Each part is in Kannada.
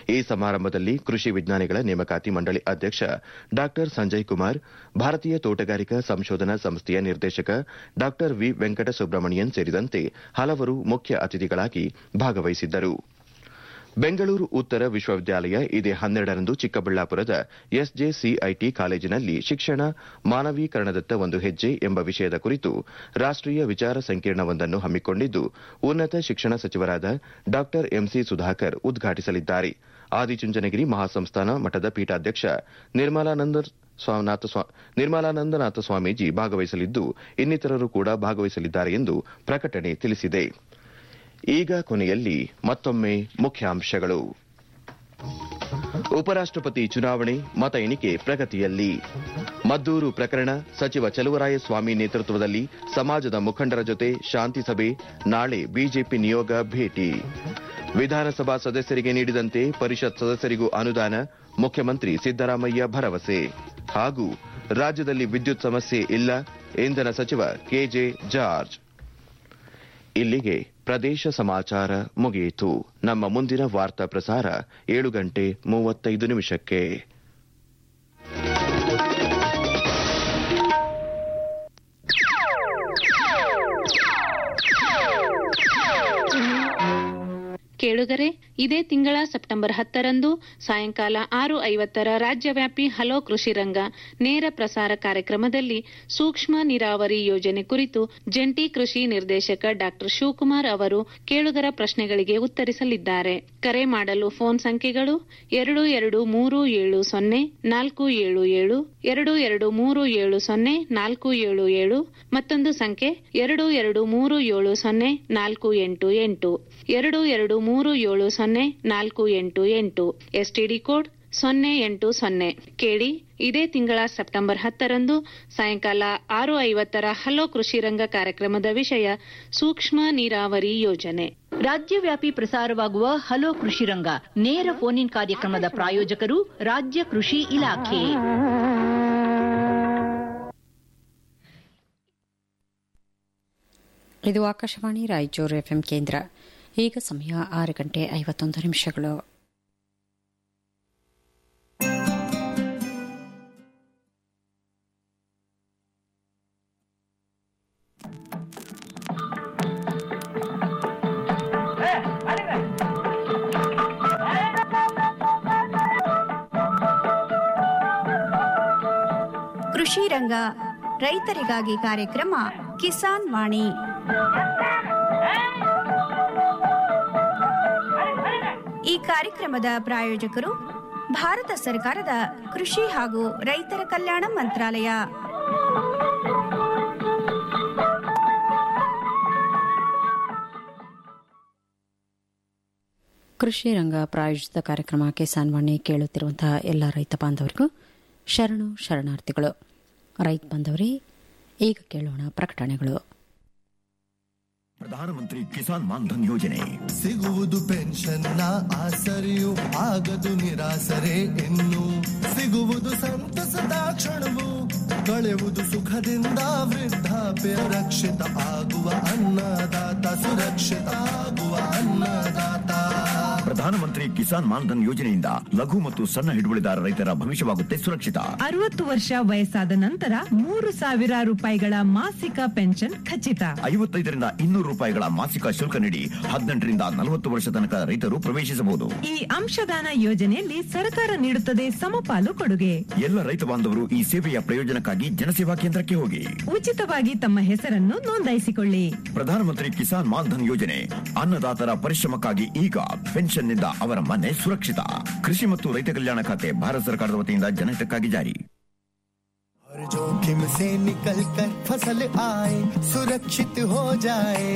ಈ ಸಮಾರಂಭದಲ್ಲಿ ಕೃಷಿ ವಿಜ್ಞಾನಿಗಳ ನೇಮಕಾತಿ ಮಂಡಳಿ ಅಧ್ಯಕ್ಷ ಡಾ ಸಂಜಯ್ ಕುಮಾರ್ ಭಾರತೀಯ ತೋಟಗಾರಿಕಾ ಸಂಶೋಧನಾ ಸಂಸ್ಥೆಯ ನಿರ್ದೇಶಕ ಡಾ ವಿ ವೆಂಕಟ ಸುಬ್ರಹ್ಮಣಿಯನ್ ಸೇರಿದಂತೆ ಹಲವರು ಮುಖ್ಯ ಅತಿಥಿಗಳಾಗಿ ಭಾಗವಹಿಸಿದ್ದರು ಬೆಂಗಳೂರು ಉತ್ತರ ವಿಶ್ವವಿದ್ಯಾಲಯ ಇದೇ ಹನ್ನೆರಡರಂದು ಚಿಕ್ಕಬಳ್ಳಾಪುರದ ಎಸ್ಜೆಸಿಐಟಿ ಕಾಲೇಜಿನಲ್ಲಿ ಶಿಕ್ಷಣ ಮಾನವೀಕರಣದತ್ತ ಒಂದು ಹೆಜ್ಜೆ ಎಂಬ ವಿಷಯದ ಕುರಿತು ರಾಷ್ಟೀಯ ವಿಚಾರ ಸಂಕಿರಣವೊಂದನ್ನು ಹಮ್ಮಿಕೊಂಡಿದ್ದು ಉನ್ನತ ಶಿಕ್ಷಣ ಸಚಿವರಾದ ಡಾ ಎಂಸಿ ಸುಧಾಕರ್ ಉದ್ಘಾಟಿಸಲಿದ್ದಾರೆ ಆದಿಚುಂಚನಗಿರಿ ಮಹಾಸಂಸ್ಥಾನ ಮಠದ ಪೀಠಾಧ್ಯಕ್ಷ ನಿರ್ಮಲಾನಂದನಾಥ ಸ್ವಾಮೀಜಿ ಭಾಗವಹಿಸಲಿದ್ದು ಇನ್ನಿತರರು ಕೂಡ ಭಾಗವಹಿಸಲಿದ್ದಾರೆ ಎಂದು ಪ್ರಕಟಣೆ ತಿಳಿಸಿದೆ ಈಗ ಕೊನೆಯಲ್ಲಿ ಮತ್ತೊಮ್ಮೆ ಮುಖ್ಯಾಂಶಗಳು ಉಪರಾಷ್ಟಪತಿ ಚುನಾವಣೆ ಮತ ಎಣಿಕೆ ಪ್ರಗತಿಯಲ್ಲಿ ಮದ್ದೂರು ಪ್ರಕರಣ ಸಚಿವ ಚಲುವರಾಯಸ್ವಾಮಿ ನೇತೃತ್ವದಲ್ಲಿ ಸಮಾಜದ ಮುಖಂಡರ ಜೊತೆ ಶಾಂತಿ ಸಭೆ ನಾಳೆ ಬಿಜೆಪಿ ನಿಯೋಗ ಭೇಟಿ ವಿಧಾನಸಭಾ ಸದಸ್ಯರಿಗೆ ನೀಡಿದಂತೆ ಪರಿಷತ್ ಸದಸ್ಯರಿಗೂ ಅನುದಾನ ಮುಖ್ಯಮಂತ್ರಿ ಸಿದ್ದರಾಮಯ್ಯ ಭರವಸೆ ಹಾಗೂ ರಾಜ್ಯದಲ್ಲಿ ವಿದ್ಯುತ್ ಸಮಸ್ಯೆ ಇಲ್ಲ ಇಂಧನ ಸಚಿವ ಕೆಜೆ ಜಾರ್ಜ್ ಇಲ್ಲಿಗೆ ಪ್ರದೇಶ ಸಮಾಚಾರ ಮುಗಿಯಿತು ನಮ್ಮ ಮುಂದಿನ ವಾರ್ತಾ ಪ್ರಸಾರ ಏಳು ಗಂಟೆ ಮೂವತ್ತೈದು ನಿಮಿಷಕ್ಕೆ ಕೇಳುಗರೆ ಇದೇ ತಿಂಗಳ ಸೆಪ್ಟೆಂಬರ್ ಹತ್ತರಂದು ಸಾಯಂಕಾಲ ಆರು ಐವತ್ತರ ರಾಜ್ಯವ್ಯಾಪಿ ಹಲೋ ಕೃಷಿ ರಂಗ ನೇರ ಪ್ರಸಾರ ಕಾರ್ಯಕ್ರಮದಲ್ಲಿ ಸೂಕ್ಷ್ಮ ನೀರಾವರಿ ಯೋಜನೆ ಕುರಿತು ಜಂಟಿ ಕೃಷಿ ನಿರ್ದೇಶಕ ಡಾ ಶಿವಕುಮಾರ್ ಅವರು ಕೇಳುಗರ ಪ್ರಶ್ನೆಗಳಿಗೆ ಉತ್ತರಿಸಲಿದ್ದಾರೆ ಕರೆ ಮಾಡಲು ಫೋನ್ ಸಂಖ್ಯೆಗಳು ಎರಡು ಎರಡು ಮೂರು ಏಳು ಸೊನ್ನೆ ನಾಲ್ಕು ಏಳು ಏಳು ಎರಡು ಎರಡು ಮೂರು ಏಳು ಸೊನ್ನೆ ನಾಲ್ಕು ಏಳು ಏಳು ಮತ್ತೊಂದು ಸಂಖ್ಯೆ ಎರಡು ಎರಡು ಮೂರು ಏಳು ಸೊನ್ನೆ ನಾಲ್ಕು ಎಂಟು ಎಂಟು ಎರಡು ಎರಡು ಮೂರು ಏಳು ಸೊನ್ನೆ ನಾಲ್ಕು ಎಂಟು ಎಂಟು ಎಸ್ಟಿಡಿ ಕೋಡ್ ಸೊನ್ನೆ ಎಂಟು ಸೊನ್ನೆ ಕೇಳಿ ಇದೇ ತಿಂಗಳ ಸೆಪ್ಟೆಂಬರ್ ಹತ್ತರಂದು ಸಾಯಂಕಾಲ ಆರು ಐವತ್ತರ ಹಲೋ ಕೃಷಿ ರಂಗ ಕಾರ್ಯಕ್ರಮದ ವಿಷಯ ಸೂಕ್ಷ್ಮ ನೀರಾವರಿ ಯೋಜನೆ ರಾಜ್ಯವ್ಯಾಪಿ ಪ್ರಸಾರವಾಗುವ ಹಲೋ ಕೃಷಿ ರಂಗ ನೇರ ಫೋನ್ ಇನ್ ಕಾರ್ಯಕ್ರಮದ ಪ್ರಾಯೋಜಕರು ರಾಜ್ಯ ಕೃಷಿ ಇಲಾಖೆ ಇದು ಆಕಾಶವಾಣಿ ರಾಯಚೂರು ಎಫ್ಎಂ ಕೇಂದ್ರ ಈಗ ಸಮಯ ಆರು ಗಂಟೆ ಐವತ್ತೊಂದು ನಿಮಿಷಗಳು ಕೃಷಿ ರಂಗ ರೈತರಿಗಾಗಿ ಕಾರ್ಯಕ್ರಮ ಕಿಸಾನ್ ವಾಣಿ ಈ ಕಾರ್ಯಕ್ರಮದ ಪ್ರಾಯೋಜಕರು ಭಾರತ ಸರ್ಕಾರದ ಕೃಷಿ ಹಾಗೂ ರೈತರ ಕಲ್ಯಾಣ ಮಂತ್ರಾಲಯ ಕೃಷಿ ರಂಗ ಪ್ರಾಯೋಜಿತ ಕಾರ್ಯಕ್ರಮ ಕಿಸಾನ್ ವಾಣಿ ಕೇಳುತ್ತಿರುವಂತಹ ಎಲ್ಲ ರೈತ ಬಾಂಧವರಿಗೂ ಶರಣು ಶರಣಾರ್ಥಿಗಳು ರೈತ ಬಾಂಧವರೇ ಈಗ ಕೇಳೋಣ ಪ್ರಕಟಣೆಗಳು ಪ್ರಧಾನಮಂತ್ರಿ ಕಿಸಾನ್ ಮಾನ್ಧನ್ ಯೋಜನೆ ಸಿಗುವುದು ಪೆನ್ಷನ್ನ ಆಸರೆಯು ಆಗದು ನಿರಾಸರೆ ಇನ್ನು ಸಿಗುವುದು ಸಂತಸದ ಕ್ಷಣವು ಕಳೆಯುವುದು ಸುಖದಿಂದ ವೃದ್ಧಾಪ್ಯ ರಕ್ಷಿತ ಆಗುವ ಅನ್ನದಾತ ಸುರಕ್ಷಿತ ಆಗುವ ಅನ್ನದಾತ ಪ್ರಧಾನಮಂತ್ರಿ ಕಿಸಾನ್ ಮಾನ್ಧನ್ ಯೋಜನೆಯಿಂದ ಲಘು ಮತ್ತು ಸಣ್ಣ ಹಿಡುವಳಿದಾರ ರೈತರ ಭವಿಷ್ಯವಾಗುತ್ತೆ ಸುರಕ್ಷಿತ ಅರವತ್ತು ವರ್ಷ ವಯಸ್ಸಾದ ನಂತರ ಮೂರು ಸಾವಿರ ರೂಪಾಯಿಗಳ ಮಾಸಿಕ ಪೆನ್ಷನ್ ಖಚಿತ ಐವತ್ತೈದರಿಂದ ಇನ್ನೂರು ರೂಪಾಯಿಗಳ ಮಾಸಿಕ ಶುಲ್ಕ ನೀಡಿ ಹದಿನೆಂಟರಿಂದ ನಲವತ್ತು ವರ್ಷ ತನಕ ರೈತರು ಪ್ರವೇಶಿಸಬಹುದು ಈ ಅಂಶದಾನ ಯೋಜನೆಯಲ್ಲಿ ಸರ್ಕಾರ ನೀಡುತ್ತದೆ ಸಮಪಾಲು ಕೊಡುಗೆ ಎಲ್ಲ ರೈತ ಬಾಂಧವರು ಈ ಸೇವೆಯ ಪ್ರಯೋಜನಕ್ಕಾಗಿ ಜನಸೇವಾ ಕೇಂದ್ರಕ್ಕೆ ಹೋಗಿ ಉಚಿತವಾಗಿ ತಮ್ಮ ಹೆಸರನ್ನು ನೋಂದಾಯಿಸಿಕೊಳ್ಳಿ ಪ್ರಧಾನಮಂತ್ರಿ ಕಿಸಾನ್ ಮಾನ್ಧನ್ ಯೋಜನೆ ಅನ್ನದಾತರ ಪರಿಶ್ರಮಕ್ಕಾಗಿ ಈಗ ಪೆನ್ಷನ್ನಿಂದ ಅವರ ಮನೆ ಸುರಕ್ಷಿತ ಕೃಷಿ ಮತ್ತು ರೈತ ಕಲ್ಯಾಣ ಖಾತೆ ಭಾರತ ಸರ್ಕಾರದ ವತಿಯಿಂದ ಜನಹಿತಕ್ಕಾಗಿ ಜಾರಿ हर जोखिम से निकल कर फसल आए सुरक्षित हो जाए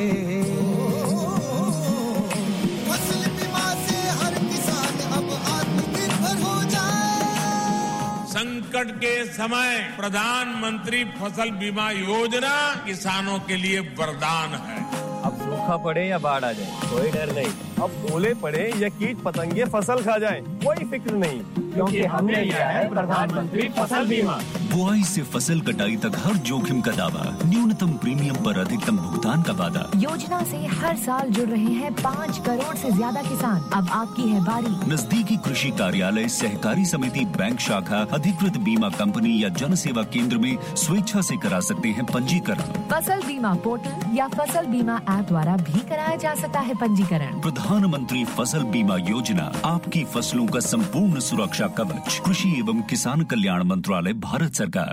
फसल बीमा से हर किसान अब आत्मनिर्भर हो जाए संकट के समय प्रधानमंत्री फसल बीमा योजना किसानों के लिए वरदान है अब सूखा पड़े या बाढ़ आ जाए कोई डर नहीं अब ओले पड़े या कीट पतंगे फसल खा जाए कोई फिक्र नहीं क्योंकि हमने लिया है प्रधानमंत्री फसल बीमा बुआई से फसल कटाई तक हर जोखिम का दावा न्यूनतम प्रीमियम पर अधिकतम भुगतान का वादा योजना से हर साल जुड़ रहे हैं पाँच करोड़ से ज्यादा किसान अब आपकी है बारी नजदीकी कृषि कार्यालय सहकारी समिति बैंक शाखा अधिकृत बीमा कंपनी या जन सेवा केंद्र में स्वेच्छा से करा सकते हैं पंजीकरण फसल बीमा पोर्टल या फसल बीमा ऐप द्वारा भी कराया जा सकता है पंजीकरण प्रधानमंत्री फसल बीमा योजना आपकी फसलों का संपूर्ण सुरक्षा कवच कृषि एवं किसान कल्याण मंत्रालय भारत सरकार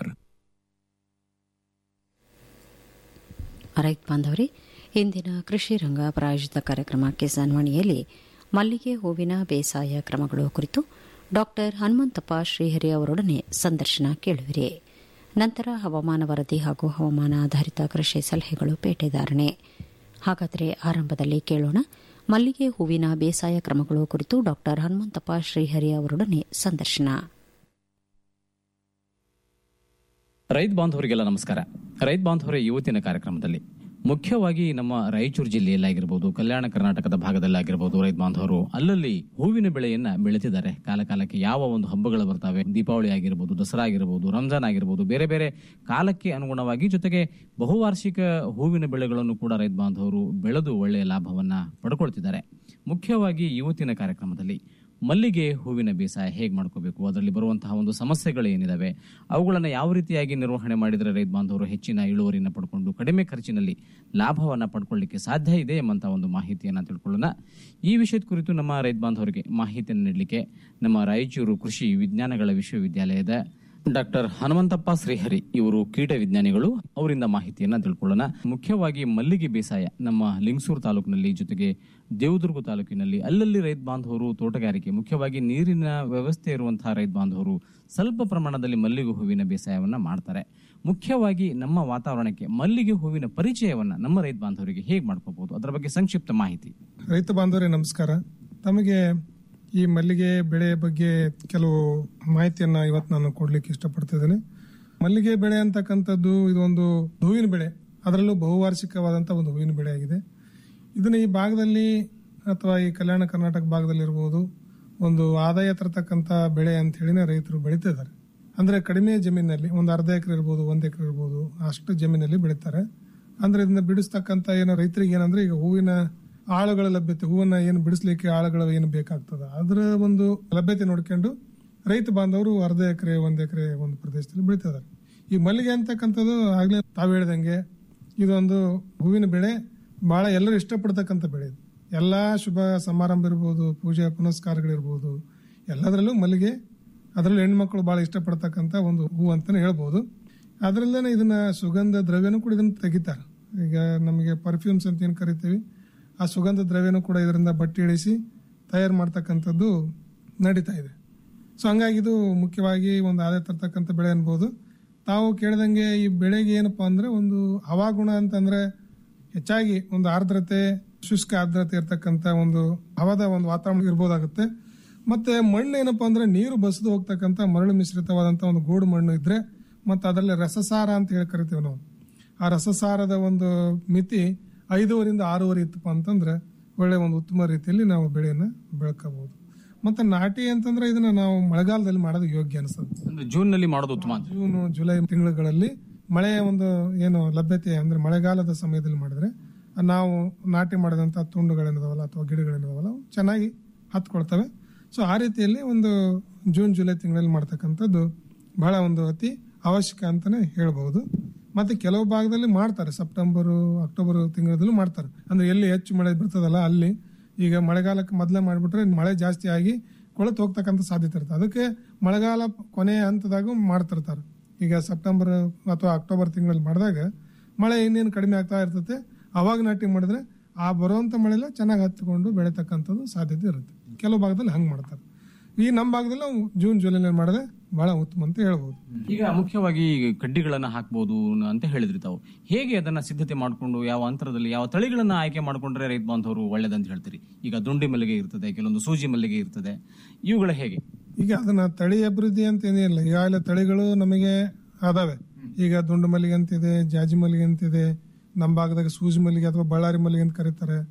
ರೈತ ಬಾಂಧವರೇ ಇಂದಿನ ಕೃಷಿ ರಂಗ ಪ್ರಾಯೋಜಿತ ಕಾರ್ಯಕ್ರಮ ಕಿಸಾನ್ ವಾಣಿಯಲ್ಲಿ ಮಲ್ಲಿಗೆ ಹೂವಿನ ಬೇಸಾಯ ಕ್ರಮಗಳು ಕುರಿತು ಡಾಕ್ಟರ್ ಹನುಮಂತಪ್ಪ ಶ್ರೀಹರಿ ಅವರೊಡನೆ ಸಂದರ್ಶನ ಕೇಳುವಿರಿ ನಂತರ ಹವಾಮಾನ ವರದಿ ಹಾಗೂ ಹವಾಮಾನ ಆಧಾರಿತ ಕೃಷಿ ಸಲಹೆಗಳು ಪೇಟೆದಾರಣೆ ಹಾಗಾದರೆ ಆರಂಭದಲ್ಲಿ ಕೇಳೋಣ ಮಲ್ಲಿಗೆ ಹೂವಿನ ಬೇಸಾಯ ಕ್ರಮಗಳು ಕುರಿತು ಡಾಕ್ಟರ್ ಹನುಮಂತಪ್ಪ ಶ್ರೀಹರಿ ಅವರೊಡನೆ ಸಂದರ್ಶನ ರೈತ ಬಾಂಧವರಿಗೆಲ್ಲ ನಮಸ್ಕಾರ ರೈತ ಬಾಂಧವರ ಇವತ್ತಿನ ಕಾರ್ಯಕ್ರಮದಲ್ಲಿ ಮುಖ್ಯವಾಗಿ ನಮ್ಮ ರಾಯಚೂರು ಜಿಲ್ಲೆಯಲ್ಲಾಗಿರ್ಬೋದು ಕಲ್ಯಾಣ ಕರ್ನಾಟಕದ ಭಾಗದಲ್ಲಾಗಿರ್ಬೋದು ರೈತ ಬಾಂಧವರು ಅಲ್ಲಲ್ಲಿ ಹೂವಿನ ಬೆಳೆಯನ್ನ ಬೆಳೆತಿದ್ದಾರೆ ಕಾಲ ಕಾಲಕ್ಕೆ ಯಾವ ಒಂದು ಹಬ್ಬಗಳು ಬರ್ತವೆ ದೀಪಾವಳಿ ಆಗಿರ್ಬೋದು ದಸರಾ ಆಗಿರ್ಬೋದು ರಂಜಾನ್ ಆಗಿರ್ಬೋದು ಬೇರೆ ಬೇರೆ ಕಾಲಕ್ಕೆ ಅನುಗುಣವಾಗಿ ಜೊತೆಗೆ ಬಹುವಾರ್ಷಿಕ ಹೂವಿನ ಬೆಳೆಗಳನ್ನು ಕೂಡ ರೈತ ಬಾಂಧವರು ಬೆಳೆದು ಒಳ್ಳೆಯ ಲಾಭವನ್ನ ಪಡ್ಕೊಳ್ತಿದ್ದಾರೆ ಮುಖ್ಯವಾಗಿ ಇವತ್ತಿನ ಕಾರ್ಯಕ್ರಮದಲ್ಲಿ ಮಲ್ಲಿಗೆ ಹೂವಿನ ಬೇಸಾಯ ಹೇಗೆ ಮಾಡ್ಕೋಬೇಕು ಅದರಲ್ಲಿ ಬರುವಂತಹ ಒಂದು ಸಮಸ್ಯೆಗಳು ಏನಿದಾವೆ ಅವುಗಳನ್ನು ಯಾವ ರೀತಿಯಾಗಿ ನಿರ್ವಹಣೆ ಮಾಡಿದರೆ ರೈತ ಬಾಂಧವರು ಹೆಚ್ಚಿನ ಇಳುವರಿಯನ್ನು ಪಡ್ಕೊಂಡು ಕಡಿಮೆ ಖರ್ಚಿನಲ್ಲಿ ಲಾಭವನ್ನ ಪಡ್ಕೊಳ್ಳಿಕ್ಕೆ ಸಾಧ್ಯ ಇದೆ ಎಂಬಂತಹ ಒಂದು ಮಾಹಿತಿಯನ್ನು ತಿಳ್ಕೊಳ್ಳೋಣ ಈ ವಿಷಯದ ಕುರಿತು ನಮ್ಮ ರೈತ ಬಾಂಧವರಿಗೆ ಮಾಹಿತಿಯನ್ನು ನೀಡಲಿಕ್ಕೆ ನಮ್ಮ ರಾಯಚೂರು ಕೃಷಿ ವಿಜ್ಞಾನಗಳ ವಿಶ್ವವಿದ್ಯಾಲಯದ ಡಾಕ್ಟರ್ ಹನುಮಂತಪ್ಪ ಶ್ರೀಹರಿ ಇವರು ಕೀಟ ವಿಜ್ಞಾನಿಗಳು ಅವರಿಂದ ಮಾಹಿತಿಯನ್ನ ತಿಳ್ಕೊಳ್ಳೋಣ ಮುಖ್ಯವಾಗಿ ಮಲ್ಲಿಗೆ ಬೇಸಾಯ ನಮ್ಮ ಲಿಂಗಸೂರು ತಾಲೂಕಿನಲ್ಲಿ ಜೊತೆಗೆ ದೇವದುರ್ಗ ತಾಲೂಕಿನಲ್ಲಿ ಅಲ್ಲಲ್ಲಿ ರೈತ ಬಾಂಧವರು ತೋಟಗಾರಿಕೆ ಮುಖ್ಯವಾಗಿ ನೀರಿನ ವ್ಯವಸ್ಥೆ ಇರುವಂತಹ ರೈತ ಬಾಂಧವರು ಸ್ವಲ್ಪ ಪ್ರಮಾಣದಲ್ಲಿ ಮಲ್ಲಿಗೆ ಹೂವಿನ ಬೇಸಾಯವನ್ನ ಮಾಡ್ತಾರೆ ಮುಖ್ಯವಾಗಿ ನಮ್ಮ ವಾತಾವರಣಕ್ಕೆ ಮಲ್ಲಿಗೆ ಹೂವಿನ ಪರಿಚಯವನ್ನ ನಮ್ಮ ರೈತ ಬಾಂಧವರಿಗೆ ಹೇಗೆ ಮಾಡ್ಕೋಬಹುದು ಅದರ ಬಗ್ಗೆ ಸಂಕ್ಷಿಪ್ತ ಮಾಹಿತಿ ರೈತ ಬಾಂಧವರೇ ನಮಸ್ಕಾರ ತಮಗೆ ಈ ಮಲ್ಲಿಗೆ ಬೆಳೆ ಬಗ್ಗೆ ಕೆಲವು ಮಾಹಿತಿಯನ್ನ ಇವತ್ತು ನಾನು ಕೊಡ್ಲಿಕ್ಕೆ ಇಷ್ಟಪಡ್ತಿದ್ದೇನೆ ಮಲ್ಲಿಗೆ ಬೆಳೆ ಅಂತಕ್ಕಂಥದ್ದು ಇದೊಂದು ಹೂವಿನ ಬೆಳೆ ಅದರಲ್ಲೂ ಬಹುವಾರ್ಷಿಕವಾದಂಥ ಒಂದು ಹೂವಿನ ಬೆಳೆ ಆಗಿದೆ ಇದನ್ನ ಈ ಭಾಗದಲ್ಲಿ ಅಥವಾ ಈ ಕಲ್ಯಾಣ ಕರ್ನಾಟಕ ಭಾಗದಲ್ಲಿ ಇರ್ಬೋದು ಒಂದು ಆದಾಯ ತರತಕ್ಕಂಥ ಬೆಳೆ ಅಂತ ಹೇಳಿನೇ ರೈತರು ಬೆಳೀತಿದ್ದಾರೆ ಅಂದ್ರೆ ಕಡಿಮೆ ಜಮೀನಲ್ಲಿ ಒಂದು ಅರ್ಧ ಎಕರೆ ಇರ್ಬೋದು ಒಂದ್ ಎಕರೆ ಇರ್ಬೋದು ಅಷ್ಟು ಜಮೀನಲ್ಲಿ ಬೆಳೀತಾರೆ ಅಂದ್ರೆ ಇದನ್ನ ಬಿಡಿಸ್ತಕ್ಕಂಥ ಏನೋ ರೈತರಿಗೆ ಏನಂದ್ರೆ ಈಗ ಹೂವಿನ ಆಳುಗಳ ಲಭ್ಯತೆ ಹೂವನ್ನ ಏನು ಬಿಡಿಸ್ಲಿಕ್ಕೆ ಆಳುಗಳು ಏನು ಬೇಕಾಗ್ತದ ಅದರ ಒಂದು ಲಭ್ಯತೆ ನೋಡ್ಕೊಂಡು ರೈತ ಬಾಂಧವರು ಅರ್ಧ ಎಕರೆ ಒಂದ್ ಎಕರೆ ಒಂದು ಪ್ರದೇಶದಲ್ಲಿ ಬೆಳೀತಿದ್ದಾರೆ ಈ ಮಲ್ಲಿಗೆ ಅಂತಕ್ಕಂಥದ್ದು ಆಗ್ಲೇ ತಾವು ಹೇಳ್ದಂಗೆ ಇದೊಂದು ಹೂವಿನ ಬೆಳೆ ಬಹಳ ಎಲ್ಲರೂ ಇಷ್ಟಪಡ್ತಕ್ಕಂಥ ಬೆಳೆ ಇದು ಎಲ್ಲಾ ಶುಭ ಸಮಾರಂಭ ಇರ್ಬೋದು ಪೂಜೆ ಪುನಸ್ಕಾರಗಳಿರ್ಬೋದು ಎಲ್ಲದರಲ್ಲೂ ಮಲ್ಲಿಗೆ ಅದರಲ್ಲೂ ಹೆಣ್ಮಕ್ಳು ಬಹಳ ಇಷ್ಟಪಡ್ತಕ್ಕಂಥ ಒಂದು ಹೂ ಅಂತಾನೆ ಹೇಳ್ಬೋದು ಅದರಲ್ಲೇ ಇದನ್ನ ಸುಗಂಧ ದ್ರವ್ಯನೂ ಕೂಡ ಇದನ್ನ ತೆಗಿತಾರೆ ಈಗ ನಮಗೆ ಪರ್ಫ್ಯೂಮ್ಸ್ ಅಂತ ಏನು ಕರಿತೀವಿ ಆ ಸುಗಂಧ ದ್ರವ್ಯನೂ ಕೂಡ ಇದರಿಂದ ಬಟ್ಟೆ ಇಳಿಸಿ ತಯಾರು ಮಾಡ್ತಕ್ಕಂಥದ್ದು ನಡೀತಾ ಇದೆ ಸೊ ಹಂಗಾಗಿ ಇದು ಮುಖ್ಯವಾಗಿ ಒಂದು ಆದಾಯ ತರ್ತಕ್ಕಂಥ ಬೆಳೆ ಅನ್ಬೋದು ತಾವು ಕೇಳಿದಂಗೆ ಈ ಬೆಳೆಗೆ ಏನಪ್ಪಾ ಅಂದ್ರೆ ಒಂದು ಹವಾಗುಣ ಅಂತಂದ್ರೆ ಹೆಚ್ಚಾಗಿ ಒಂದು ಆರ್ದ್ರತೆ ಶುಷ್ಕ ಆರ್ದ್ರತೆ ಇರ್ತಕ್ಕಂಥ ಒಂದು ಹವಾದ ಒಂದು ವಾತಾವರಣ ಇರ್ಬೋದಾಗುತ್ತೆ ಮತ್ತೆ ಮಣ್ಣು ಏನಪ್ಪಾ ಅಂದ್ರೆ ನೀರು ಬಸದು ಹೋಗ್ತಕ್ಕಂಥ ಮರಳು ಮಿಶ್ರಿತವಾದಂತ ಒಂದು ಗೂಡು ಮಣ್ಣು ಇದ್ರೆ ಮತ್ತೆ ಅದರಲ್ಲಿ ರಸಸಾರ ಅಂತ ಹೇಳಿ ಕರಿತೀವಿ ನಾವು ಆ ರಸಸಾರದ ಒಂದು ಮಿತಿ ಐದೂವರಿಂದ ಆರೂವರೆ ಇತ್ತಪ್ಪ ಅಂತಂದ್ರೆ ಒಳ್ಳೆ ಒಂದು ಉತ್ತಮ ರೀತಿಯಲ್ಲಿ ನಾವು ಬೆಳೆಯನ್ನ ಬೆಳ್ಕೋಬಹುದು ಮತ್ತೆ ನಾಟಿ ಅಂತಂದ್ರೆ ಇದನ್ನ ನಾವು ಮಳೆಗಾಲದಲ್ಲಿ ಮಾಡೋದು ಯೋಗ್ಯ ಅನಿಸ್ತದೆ ಅಂದ್ರೆ ಜೂನ್ ನಲ್ಲಿ ಮಾಡೋದು ಉತ್ತಮ ಅಂತ. ಜೂನ್ ಜುಲೈ ತಿಂಗಳುಗಳಲ್ಲಿ ಮಳೆಯ ಒಂದು ಏನು ಲಭ್ಯತೆ ಅಂದ್ರೆ ಮಳೆಗಾಲದ ಸಮಯದಲ್ಲಿ ಮಾಡಿದ್ರೆ ನಾವು ನಾಟಿ ಮಾಡಿದಂತ ತುಂಡುಗಳೇನಿದಾವಲ್ಲ ಅಥವಾ ಗಿಡಗಳೇನಿದಾವಲ್ಲ ಅವು ಚೆನ್ನಾಗಿ ಹತ್ಕೊಳ್ತವೆ ಸೊ ಆ ರೀತಿಯಲ್ಲಿ ಒಂದು ಜೂನ್ ಜುಲೈ ತಿಂಗಳಲ್ಲಿ ಮಾಡ್ತಕ್ಕಂಥದ್ದು ಬಹಳ ಒಂದು ಅತಿ ಅವಶ್ಯಕ ಅಂತಾನೆ ಹೇಳ್ಬಹುದು ಮತ್ತೆ ಕೆಲವು ಭಾಗದಲ್ಲಿ ಮಾಡ್ತಾರೆ ಸೆಪ್ಟೆಂಬರ್ ಅಕ್ಟೋಬರ್ ತಿಂಗಳಲ್ಲೂ ಮಾಡ್ತಾರೆ ಅಂದ್ರೆ ಎಲ್ಲಿ ಹೆಚ್ಚು ಮಳೆ ಬರ್ತದಲ್ಲ ಅಲ್ಲಿ ಈಗ ಮಳೆಗಾಲಕ್ಕೆ ಮೊದಲೇ ಮಾಡಿಬಿಟ್ರೆ ಮಳೆ ಜಾಸ್ತಿ ಆಗಿ ಕೊಳೆತು ಹೋಗ್ತಕ್ಕಂಥ ಸಾಧ್ಯತೆ ಇರುತ್ತೆ ಅದಕ್ಕೆ ಮಳೆಗಾಲ ಕೊನೆಯ ಹಂತದಾಗೂ ಮಾಡ್ತಿರ್ತಾರೆ ಈಗ ಸೆಪ್ಟೆಂಬರ್ ಅಥವಾ ಅಕ್ಟೋಬರ್ ತಿಂಗಳಲ್ಲಿ ಮಾಡಿದಾಗ ಮಳೆ ಇನ್ನೇನು ಕಡಿಮೆ ಆಗ್ತಾ ಇರ್ತದೆ ಅವಾಗ ನಾಟಿ ಮಾಡಿದ್ರೆ ಆ ಬರುವಂತ ಮಳೆಲ್ಲ ಚೆನ್ನಾಗಿ ಹತ್ಕೊಂಡು ಬೆಳೆತಕ್ಕಂಥದ್ದು ಸಾಧ್ಯತೆ ಇರುತ್ತೆ ಕೆಲವು ಭಾಗದಲ್ಲಿ ಹಂಗೆ ಮಾಡ್ತಾರೆ ಈ ನಮ್ಮ ಭಾಗದಲ್ಲಿ ನಾವು ಜೂನ್ ಜುಲೈನಲ್ಲಿ ಮಾಡಿದ್ರೆ ಬಹಳ ಉತ್ತಮ ಅಂತ ಹೇಳ್ಬೋದು ಈಗ ಮುಖ್ಯವಾಗಿ ಕಡ್ಡಿಗಳನ್ನ ಹಾಕ್ಬೋದು ಅಂತ ಹೇಳಿದ್ರಿ ತಾವು ಹೇಗೆ ಅದನ್ನ ಸಿದ್ಧತೆ ಮಾಡಿಕೊಂಡು ಯಾವ ಅಂತರದಲ್ಲಿ ಯಾವ ತಳಿಗಳನ್ನ ಆಯ್ಕೆ ಮಾಡ್ಕೊಂಡ್ರೆ ರೈತ ಬಾಂಧವರು ಒಳ್ಳೇದಂತ ಹೇಳ್ತೀರಿ ಈಗ ದುಂಡಿ ಮಲ್ಲಿಗೆ ಇರ್ತದೆ ಕೆಲವೊಂದು ಸೂಜಿ ಮಲ್ಲಿಗೆ ಇರ್ತದೆ ಇವುಗಳ ಹೇಗೆ ಈಗ ಅದನ್ನ ತಳಿ ಅಭಿವೃದ್ಧಿ ಅಂತ ಏನಿಲ್ಲ ಈಗಾಗಲೇ ತಳಿಗಳು ನಮಗೆ ಅದಾವೆ ಈಗ ದುಂಡು ಮಲ್ಲಿಗೆ ಅಂತಿದೆ ಜಾಜಿ ಮಲ್ಲಿಗೆ ಅಂತಿದೆ ನಮ್ಮ ಭಾಗದಾಗ ಸೂಜಿ ಮಲ್ಲಿಗೆ ಅಥವಾ ಬಳ್ಳಾರಿ ಮಲ್ಲಿಗೆ ಅಂತ ಕರೀತಾರೆ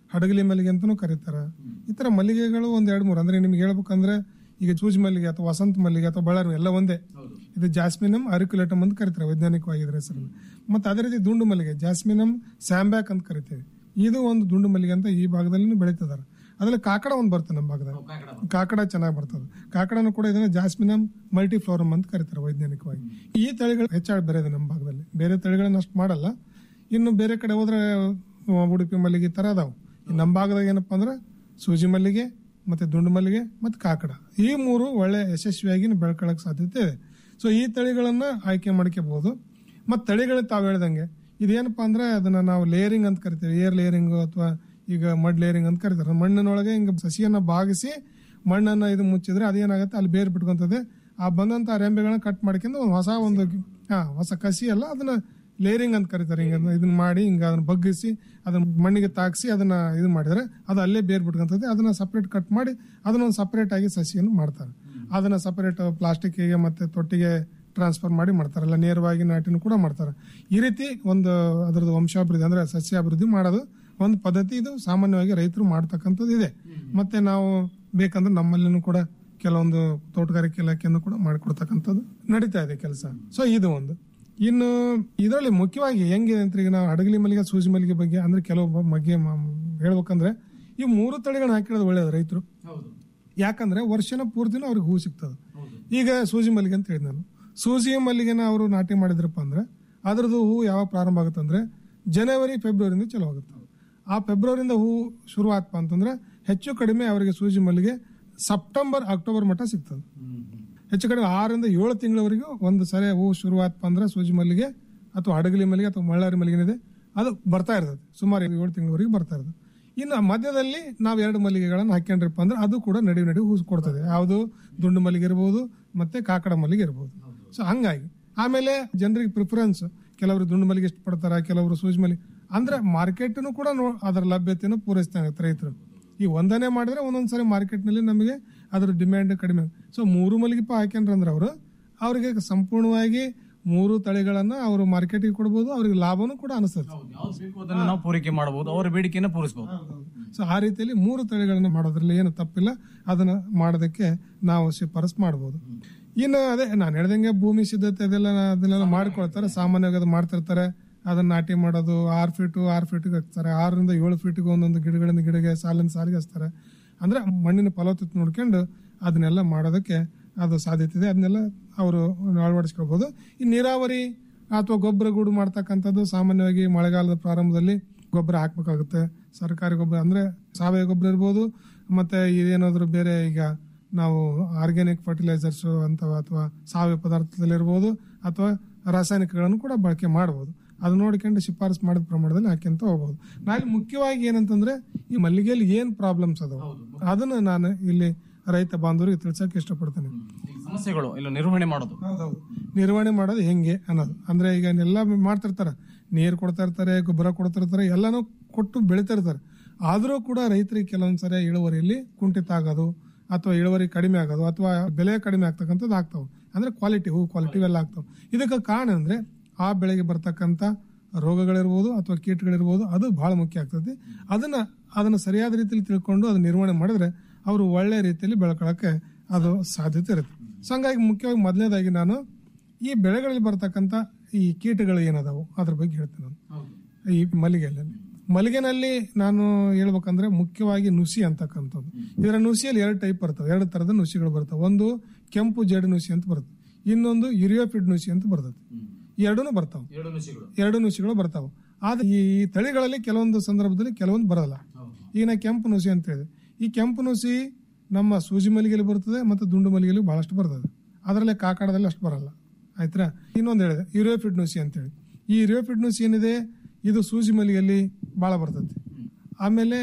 ಹಡಗಲಿ ಮಲ್ಲಿಗೆ ಅಂತಾನೂ ಕರೀತಾರ ಈ ತರ ಮಲ್ಲಿಗೆಗಳು ಒಂದ್ ಎರಡ್ ಮೂರು ಅಂದ್ರೆ ನಿಮ್ಗೆ ಹೇಳ್ಬೇಕಂದ್ರೆ ಈಗ ಸೂಜಿ ಮಲ್ಲಿಗೆ ಅಥವಾ ವಸಂತ ಮಲ್ಲಿಗೆ ಅಥವಾ ಬಳ್ಳಾರಿ ಎಲ್ಲ ಒಂದೇ ಇದು ಜಾಸ್ಮಿನಮ್ ಅರಿಕ್ಯುಲೇಟಮ್ ಅಂತ ಕರಿತಾರೆ ವೈಜ್ಞಾನಿಕವಾಗಿ ಇದ್ರ ಹೆಸರು ಮತ್ತೆ ಅದೇ ರೀತಿ ದುಂಡು ಮಲ್ಲಿಗೆ ಜಾಸ್ಮಿನಮ್ ಸ್ಯಾಂಬ್ಯಾಕ್ ಅಂತ ಕರಿತೇವೆ ಇದು ಒಂದು ದುಂಡು ಮಲ್ಲಿಗೆ ಅಂತ ಈ ಭಾಗದಲ್ಲಿ ಬೆಳೀತಿದಾರೆ ಅದ್ರಲ್ಲಿ ಕಾಕಡ ಒಂದು ಬರ್ತದೆ ನಮ್ಮ ಭಾಗದಲ್ಲಿ ಕಾಕಡ ಚೆನ್ನಾಗಿ ಬರ್ತದೆ ಕಾಕಡನು ಕೂಡ ಇದನ್ನ ಜಾಸ್ಮಿನಮ್ ಮಲ್ಟಿಫ್ಲೋರಮ್ ಅಂತ ಕರೀತಾರೆ ವೈಜ್ಞಾನಿಕವಾಗಿ ಈ ತಳಿಗಳು ಹೆಚ್ಚಾಗಿ ಬೆರೆದೆ ನಮ್ಮ ಭಾಗದಲ್ಲಿ ಬೇರೆ ತಳಿಗಳನ್ನ ಅಷ್ಟು ಮಾಡಲ್ಲ ಇನ್ನು ಬೇರೆ ಕಡೆ ಹೋದ್ರೆ ಆ, ಉಡುಪಿ ಮಲ್ಲಿಗೆ ಈ ತರ ಅದಾವು ಈ ನಮ್ಮ ಭಾಗದಾಗ ಏನಪ್ಪಾ ಅಂದ್ರೆ ಸೂಜಿ ಮಲ್ಲಿಗೆ ಮತ್ತೆ ದುಂಡು ಮಲ್ಲಿಗೆ ಮತ್ತೆ ಕಾಕಡ ಈ ಮೂರು ಒಳ್ಳೆ ಯಶಸ್ವಿಯಾಗಿ ಬೆಳ್ಕೊಳ್ಳಕ್ ಸಾಧ್ಯತೆ ಇದೆ ಸೊ ಈ ತಳಿಗಳನ್ನ ಆಯ್ಕೆ ಮಾಡ್ಕೋಬಹುದು ಮತ್ತೆ ತಳಿಗಳು ತಾವು ಹೇಳ್ದಂಗೆ ಇದೇನಪ್ಪಾ ಅಂದ್ರೆ ಅದನ್ನ ನಾವು ಲೇಯರಿಂಗ್ ಅಂತ ಕರಿತೀವಿ ಏರ್ ಲೇಯರಿಂಗ್ ಅಥವಾ ಈಗ ಮಡ್ ಲೇಯರಿಂಗ್ ಅಂತ ಕರಿತಾರೆ ಮಣ್ಣಿನೊಳಗೆ ಹಿಂಗ ಸಸಿಯನ್ನ ಬಾಗಿಸಿ ಮಣ್ಣನ್ನ ಇದು ಮುಚ್ಚಿದ್ರೆ ಅದೇನಾಗುತ್ತೆ ಅಲ್ಲಿ ಬೇರ್ ಬಿಟ್ಕೊಂತದೆ ಆ ಬಂದಂತ ರೆಂಬೆಗಳನ್ನ ಕಟ್ ಮಾಡ್ಕೊಂಡು ಒಂದು ಹೊಸ ಒಂದು ಹಾ ಹೊಸ ಕಸಿ ಅಲ್ಲ ಅದನ್ನ ಲೇರಿಂಗ್ ಅಂತ ಕರೀತಾರೆ ಹಿಂಗ ಇದನ್ನ ಮಾಡಿ ಹಿಂಗ ಅದನ್ನ ಬಗ್ಗಿಸಿ ಅದನ್ನ ಮಣ್ಣಿಗೆ ತಾಗಿಸಿ ಅದನ್ನ ಇದು ಮಾಡಿದ್ರೆ ಅದು ಅಲ್ಲೇ ಬೇರ್ ಬಿಟ್ಕೊಂತದೆ ಅದನ್ನ ಸಪರೇಟ್ ಕಟ್ ಮಾಡಿ ಅದನ್ನ ಒಂದು ಸಪರೇಟ್ ಆಗಿ ಸಸಿಯನ್ನು ಮಾಡ್ತಾರೆ ಅದನ್ನ ಸಪರೇಟ್ ಪ್ಲಾಸ್ಟಿಕ್ಗೆ ಮತ್ತೆ ತೊಟ್ಟಿಗೆ ಟ್ರಾನ್ಸ್ಫರ್ ಮಾಡಿ ಮಾಡ್ತಾರೆ ಅಲ್ಲ ನೇರವಾಗಿ ನಾಟಿನೂ ಕೂಡ ಮಾಡ್ತಾರೆ ಈ ರೀತಿ ಒಂದು ಅದರದ್ದು ವಂಶಾಭಿವೃದ್ಧಿ ಅಂದ್ರೆ ಸಸ್ಯಾಭಿವೃದ್ಧಿ ಮಾಡೋದು ಒಂದು ಪದ್ಧತಿ ಇದು ಸಾಮಾನ್ಯವಾಗಿ ರೈತರು ಮಾಡ್ತಕ್ಕಂಥದ್ದು ಇದೆ ಮತ್ತೆ ನಾವು ಬೇಕಂದ್ರೆ ನಮ್ಮಲ್ಲಿನೂ ಕೂಡ ಕೆಲವೊಂದು ತೋಟಗಾರಿಕೆ ಇಲಾಖೆಯನ್ನು ಕೂಡ ಮಾಡಿಕೊಡ್ತಕ್ಕಂಥದ್ದು ನಡೀತಾ ಇದೆ ಕೆಲಸ ಸೊ ಇದು ಒಂದು ಇನ್ನು ಇದರಲ್ಲಿ ಮುಖ್ಯವಾಗಿ ಹೆಂಗಿದೆ ಅಂತ ಈಗ ನಾವು ಹಡಗಲಿ ಮಲ್ಲಿಗೆ ಸೂಜಿ ಮಲ್ಲಿಗೆ ಬಗ್ಗೆ ಅಂದ್ರೆ ಕೆಲವು ಬಗ್ಗೆ ಮ- ಹೇಳ್ಬೇಕಂದ್ರೆ ಈ ಮೂರು ತಳಿಗಳನ್ನ ಹಾಕಿರೋದು ಒಳ್ಳೇದು ರೈತರು ಯಾಕಂದ್ರೆ ವರ್ಷನ ಪೂರ್ತಿನೂ ಅವ್ರಿಗೆ ಹೂ ಸಿಗ್ತದೆ ಈಗ ಸೂಜಿ ಮಲ್ಲಿಗೆ ಅಂತ ಹೇಳಿದ್ ನಾನು ಸೂಜಿ ಮಲ್ಲಿಗೆನ ಅವರು ನಾಟಿ ಮಾಡಿದ್ರಪ್ಪ ಅಂದ್ರೆ ಅದ್ರದ್ದು ಹೂ ಯಾವಾಗ ಪ್ರಾರಂಭ ಆಗುತ್ತೆ ಅಂದ್ರೆ ಜನವರಿ ಫೆಬ್ರವರಿಯಿಂದ ಚಲೋ ಆಗುತ್ತೆ ಆ ಫೆಬ್ರವರಿಯಿಂದ ಹೂ ಶುರು ಆತ್ಪ ಅಂತಂದ್ರೆ ಹೆಚ್ಚು ಕಡಿಮೆ ಅವರಿಗೆ ಸೂಜಿ ಮಲ್ಲಿಗೆ ಸೆಪ್ಟೆಂಬರ್ ಅಕ್ಟೋಬರ್ ಮಟ್ಟ ಸಿಗ್ತದೆ ಹೆಚ್ಚು ಕಡಿಮೆ ಆರರಿಂದ ಏಳು ತಿಂಗಳವರೆಗೂ ಒಂದು ಸರಿ ಹೂ ಶುರು ಆತ್ಪ ಅಂದ್ರೆ ಸೂಜಿ ಮಲ್ಲಿಗೆ ಅಥವಾ ಹಡಗಲಿ ಮಲ್ಲಿಗೆ ಅಥವಾ ಮಳ್ಳಾರಿ ಮಲ್ಲಿಗೆ ಇದೆ ಅದು ಬರ್ತಾ ಇರ್ತದೆ ಸುಮಾರು ಏಳು ತಿಂಗಳವರೆಗೆ ಬರ್ತಾ ಇರ್ತದೆ ಇನ್ನು ಮಧ್ಯದಲ್ಲಿ ನಾವು ಎರಡು ಮಲ್ಲಿಗೆಗಳನ್ನು ಹಾಕೊಂಡ್ರಪ್ಪ ಅಂದ್ರೆ ಅದು ಕೂಡ ನಡಿ ನಡಿ ಹೂ ಕೊಡ್ತದೆ ಯಾವುದು ದುಂಡು ಮಲ್ಲಿಗೆ ಇರ್ಬೋದು ಮತ್ತೆ ಕಾಕಡ ಮಲ್ಲಿಗೆ ಇರ್ಬೋದು ಸೊ ಹಂಗಾಗಿ ಆಮೇಲೆ ಜನರಿಗೆ ಪ್ರಿಫರೆನ್ಸ್ ಕೆಲವರು ದುಂಡು ಮಲ್ಲಿಗೆ ಇಷ್ಟ ಪಡ್ತಾರ ಕೆಲವರು ಸೂಜಿ ಮಲ್ಲಿಗೆ ಅಂದ್ರೆ ಮಾರ್ಕೆಟ್ನು ಕೂಡ ನೋ- ಅದರ ಲಭ್ಯತೆಯನ್ನು ಪೂರೈಸ್ತಾನೆ ರೈತರು ಈ ಒಂದನೇ ಮಾಡಿದ್ರೆ ಒಂದೊಂದ್ ಸರಿ ಮಾರ್ಕೆಟ್ ನಲ್ಲಿ ನಮಗೆ ಅದ್ರ ಡಿಮ್ಯಾಂಡ್ ಕಡಿಮೆ ಸೊ ಮೂರು ಮಲ್ಲಿಗೆ ಹಾಕ್ಯಂಡ್ರ ಅಂದ್ರೆ ಅವರು ಅವರಿಗೆ ಸಂಪೂರ್ಣವಾಗಿ ಮೂರು ತಳಿಗಳನ್ನ ಅವರು ಮಾರ್ಕೆಟಿಗೆ ಕೊಡಬಹುದು ಅವ್ರಿಗೆ ಲಾಭನೂ ಕೂಡ ಅನಿಸ್ತದೆ ಅದನ್ನ ನಾವು ಪೂರೈಕೆ ಮಾಡಬಹುದು ಅವರ ಬೇಡಿಕೆಯನ್ನು ಪೂರೈಸಬಹುದು ಸೊ ಆ ರೀತಿಯಲ್ಲಿ ಮೂರು ತಳಿಗಳನ್ನ ಮಾಡೋದ್ರಲ್ಲಿ ಏನು ತಪ್ಪಿಲ್ಲ ಅದನ್ನ ಮಾಡೋದಕ್ಕೆ ನಾವು ಶಿಫಾರಸ್ ಮಾಡಬಹುದು ಇನ್ನು ಅದೇ ನಾನು ಹೇಳ್ದಂಗೆ ಭೂಮಿ ಸಿದ್ಧತೆ ಅದೆಲ್ಲ ಅದನ್ನೆಲ್ಲ ಮಾಡ್ಕೊಳ್ತಾರೆ ಸಾಮಾನ್ಯವಾಗಿ ಅದು ಮಾಡ್ತಿರ್ತಾರೆ ಅದನ್ನ ನಾಟಿ ಮಾಡೋದು ಆರು ಫೀಟು ಆರು ಫೀಟಿಗೆ ಹಾಕ್ತಾರೆ ಆರರಿಂದ ಏಳು ಫೀಟಿಗೆ ಒಂದೊಂದು ಗಿಡಗಳಿಂದ ಗಿಡಗೆ ಸಾಲಿನ ಸಾಲಿಗೆ ಹಚ್ತಾರೆ ಅಂದ್ರೆ ಮಣ್ಣಿನ ಫಲವತ್ತತೆ ನೋಡ್ಕೊಂಡು ಅದನ್ನೆಲ್ಲ ಮಾಡೋದಕ್ಕೆ ಅದು ಸಾಧ್ಯತೆ ಇದೆ ಅದನ್ನೆಲ್ಲ ಅವರು ಅಳವಡಿಸ್ಕೊಳ್ಬಹುದು ಈ ನೀರಾವರಿ ಅಥವಾ ಗೊಬ್ಬರ ಗೂಡು ಮಾಡ್ತಕ್ಕಂಥದ್ದು ಸಾಮಾನ್ಯವಾಗಿ ಮಳೆಗಾಲದ ಪ್ರಾರಂಭದಲ್ಲಿ ಗೊಬ್ಬರ ಹಾಕ್ಬೇಕಾಗುತ್ತೆ ಸರ್ಕಾರಿ ಗೊಬ್ಬರ ಅಂದ್ರೆ ಸಾವಯವ ಗೊಬ್ಬರ ಇರ್ಬೋದು ಮತ್ತೆ ಇದೇನಾದ್ರು ಬೇರೆ ಈಗ ನಾವು ಆರ್ಗ್ಯಾನಿಕ್ ಫರ್ಟಿಲೈಸರ್ಸ್ ಅಂತ ಅಥವಾ ಸಾವಯವ ಪದಾರ್ಥದಲ್ಲಿರ್ಬೋದು ಅಥವಾ ರಾಸಾಯನಿಕಗಳನ್ನು ಕೂಡ ಬಳಕೆ ಮಾಡಬಹುದು ಅದು ನೋಡ್ಕೊಂಡು ಶಿಫಾರಸ್ ಮಾಡಿದ ಪ್ರಮಾಣದಲ್ಲಿ ಹಾಕ್ಯಂತ ಹೋಗ್ಬೋದು ನಾನು ಮುಖ್ಯವಾಗಿ ಏನಂತಂದ್ರೆ ಈ ಮಲ್ಲಿಗೆಯಲ್ಲಿ ಏನ್ ಪ್ರಾಬ್ಲಮ್ಸ್ ಅದಾವ ಅದನ್ನ ನಾನು ಇಲ್ಲಿ ರೈತ ಬಾಂಧವರಿಗೆ ತಿಳ್ಸಕ್ ಇಷ್ಟಪಡ್ತೇನೆ ಸಮಸ್ಯೆಗಳು ಇಲ್ಲ ನಿರ್ವಹಣೆ ಮಾಡೋದು ಹೌದೌದು ನಿರ್ವಹಣೆ ಮಾಡೋದು ಹೆಂಗೆ ಅನ್ನೋದು ಅಂದ್ರೆ ಈಗ ಎಲ್ಲ ಮಾಡ್ತಿರ್ತಾರ ನೀರು ಕೊಡ್ತಾ ಇರ್ತಾರೆ ಗೊಬ್ಬರ ಕೊಡ್ತಾ ಇರ್ತಾರೆ ಎಲ್ಲಾನು ಕೊಟ್ಟು ಬೆಳಿತಾ ಇರ್ತಾರೆ ಆದ್ರೂ ಕೂಡ ರೈತರಿಗೆ ಕೆಲವೊಂದ್ಸರಿ ಇಳುವರಿಯಲ್ಲಿ ಕುಂಠಿತ ಆಗೋದು ಅಥವಾ ಇಳುವರಿ ಕಡಿಮೆ ಆಗೋದು ಅಥವಾ ಬೆಲೆ ಕಡಿಮೆ ಆಗ್ತಕ್ಕಂಥದ್ದು ಆಗ್ತಾವ ಅಂದ್ರೆ ಕ್ವಾಲಿಟಿ ಹೂ ಕ್ವಾಲಿಟಿ ಇವೆಲ್ಲ ಆಗ್ತಾವ ಇದಕ್ಕೆ ಕಾರಣ ಅಂದ್ರೆ ಆ ಬೆಳೆಗೆ ಬರ್ತಕ್ಕಂಥ ರೋಗಗಳಿರ್ಬೋದು ಅಥವಾ ಕೀಟಗಳಿರ್ಬೋದು ಅದು ಬಹಳ ಮುಖ್ಯ ಆಗ್ತದೆ ಅದನ್ನ ಅದನ್ನ ಸರಿಯಾದ ರೀತಿಯಲ್ಲಿ ತಿಳ್ಕೊಂಡು ಅದನ್ನ ನಿರ್ವಹಣೆ ಮಾಡಿದ್ರೆ ಅವರು ಒಳ್ಳೆ ರೀತಿಯಲ್ಲಿ ಬೆಳ್ಕೊಳಕ್ಕೆ ಅದು ಸಾಧ್ಯತೆ ಇರುತ್ತೆ ಸೊ ಹಂಗಾಗಿ ಮುಖ್ಯವಾಗಿ ಮೊದಲನೇದಾಗಿ ನಾನು ಈ ಬೆಳೆಗಳಲ್ಲಿ ಬರ್ತಕ್ಕಂಥ ಈ ಕೀಟಗಳು ಏನದಾವು ಅದ್ರ ಬಗ್ಗೆ ಹೇಳ್ತೇನೆ ನಾನು ಈ ಮಲ್ಲಿಗೆಯಲ್ಲಿ ಮಲ್ಲಿಗೆನಲ್ಲಿ ನಾನು ಹೇಳ್ಬೇಕಂದ್ರೆ ಮುಖ್ಯವಾಗಿ ನುಸಿ ಅಂತಕ್ಕಂಥದ್ದು ಇದರ ನುಸಿಯಲ್ಲಿ ಎರಡು ಟೈಪ್ ಬರ್ತವೆ ಎರಡು ತರದ ನುಸಿಗಳು ಬರ್ತವೆ ಒಂದು ಕೆಂಪು ಜೇಡು ನುಸಿ ಅಂತ ಬರುತ್ತೆ ಇನ್ನೊಂದು ಯುರಿಯೋಫಿಡ್ ನುಸಿ ಅಂತ ಬರ್ತದೆ ಈ ಎರಡೂ ಬರ್ತಾವೆ ಎರಡು ನುಸಿಗಳು ಬರ್ತಾವೆ ಆದ್ರೆ ಈ ಈ ತಳಿಗಳಲ್ಲಿ ಕೆಲವೊಂದು ಸಂದರ್ಭದಲ್ಲಿ ಕೆಲವೊಂದು ಬರಲ್ಲ ಈಗ ನಾ ಕೆಂಪು ನುಸಿ ಅಂತ ಹೇಳಿದೆ ಈ ಕೆಂಪು ನುಸಿ ನಮ್ಮ ಸೂಜಿ ಮಲ್ಲಿಗೆಯಲ್ಲಿ ಬರ್ತದೆ ಮತ್ತು ದುಂಡು ಮಲ್ಲಿಗೆಯಲ್ಲಿ ಬಹಳಷ್ಟು ಬರ್ತದೆ ಅದರಲ್ಲೇ ಕಾಕಡದಲ್ಲಿ ಅಷ್ಟು ಬರಲ್ಲ ಆಯ್ತಾ ಇನ್ನೊಂದು ಹೇಳಿದೆ ಯುರಿಯೋಫಿಡ್ ನುಸಿ ಅಂತೇಳಿ ಈ ಯುರಿಯೋಫಿಡ್ ನುಸಿ ಏನಿದೆ ಇದು ಸೂಜಿ ಮಲ್ಲಿಗೆಯಲ್ಲಿ ಬಹಳ ಬರ್ತದೆ ಆಮೇಲೆ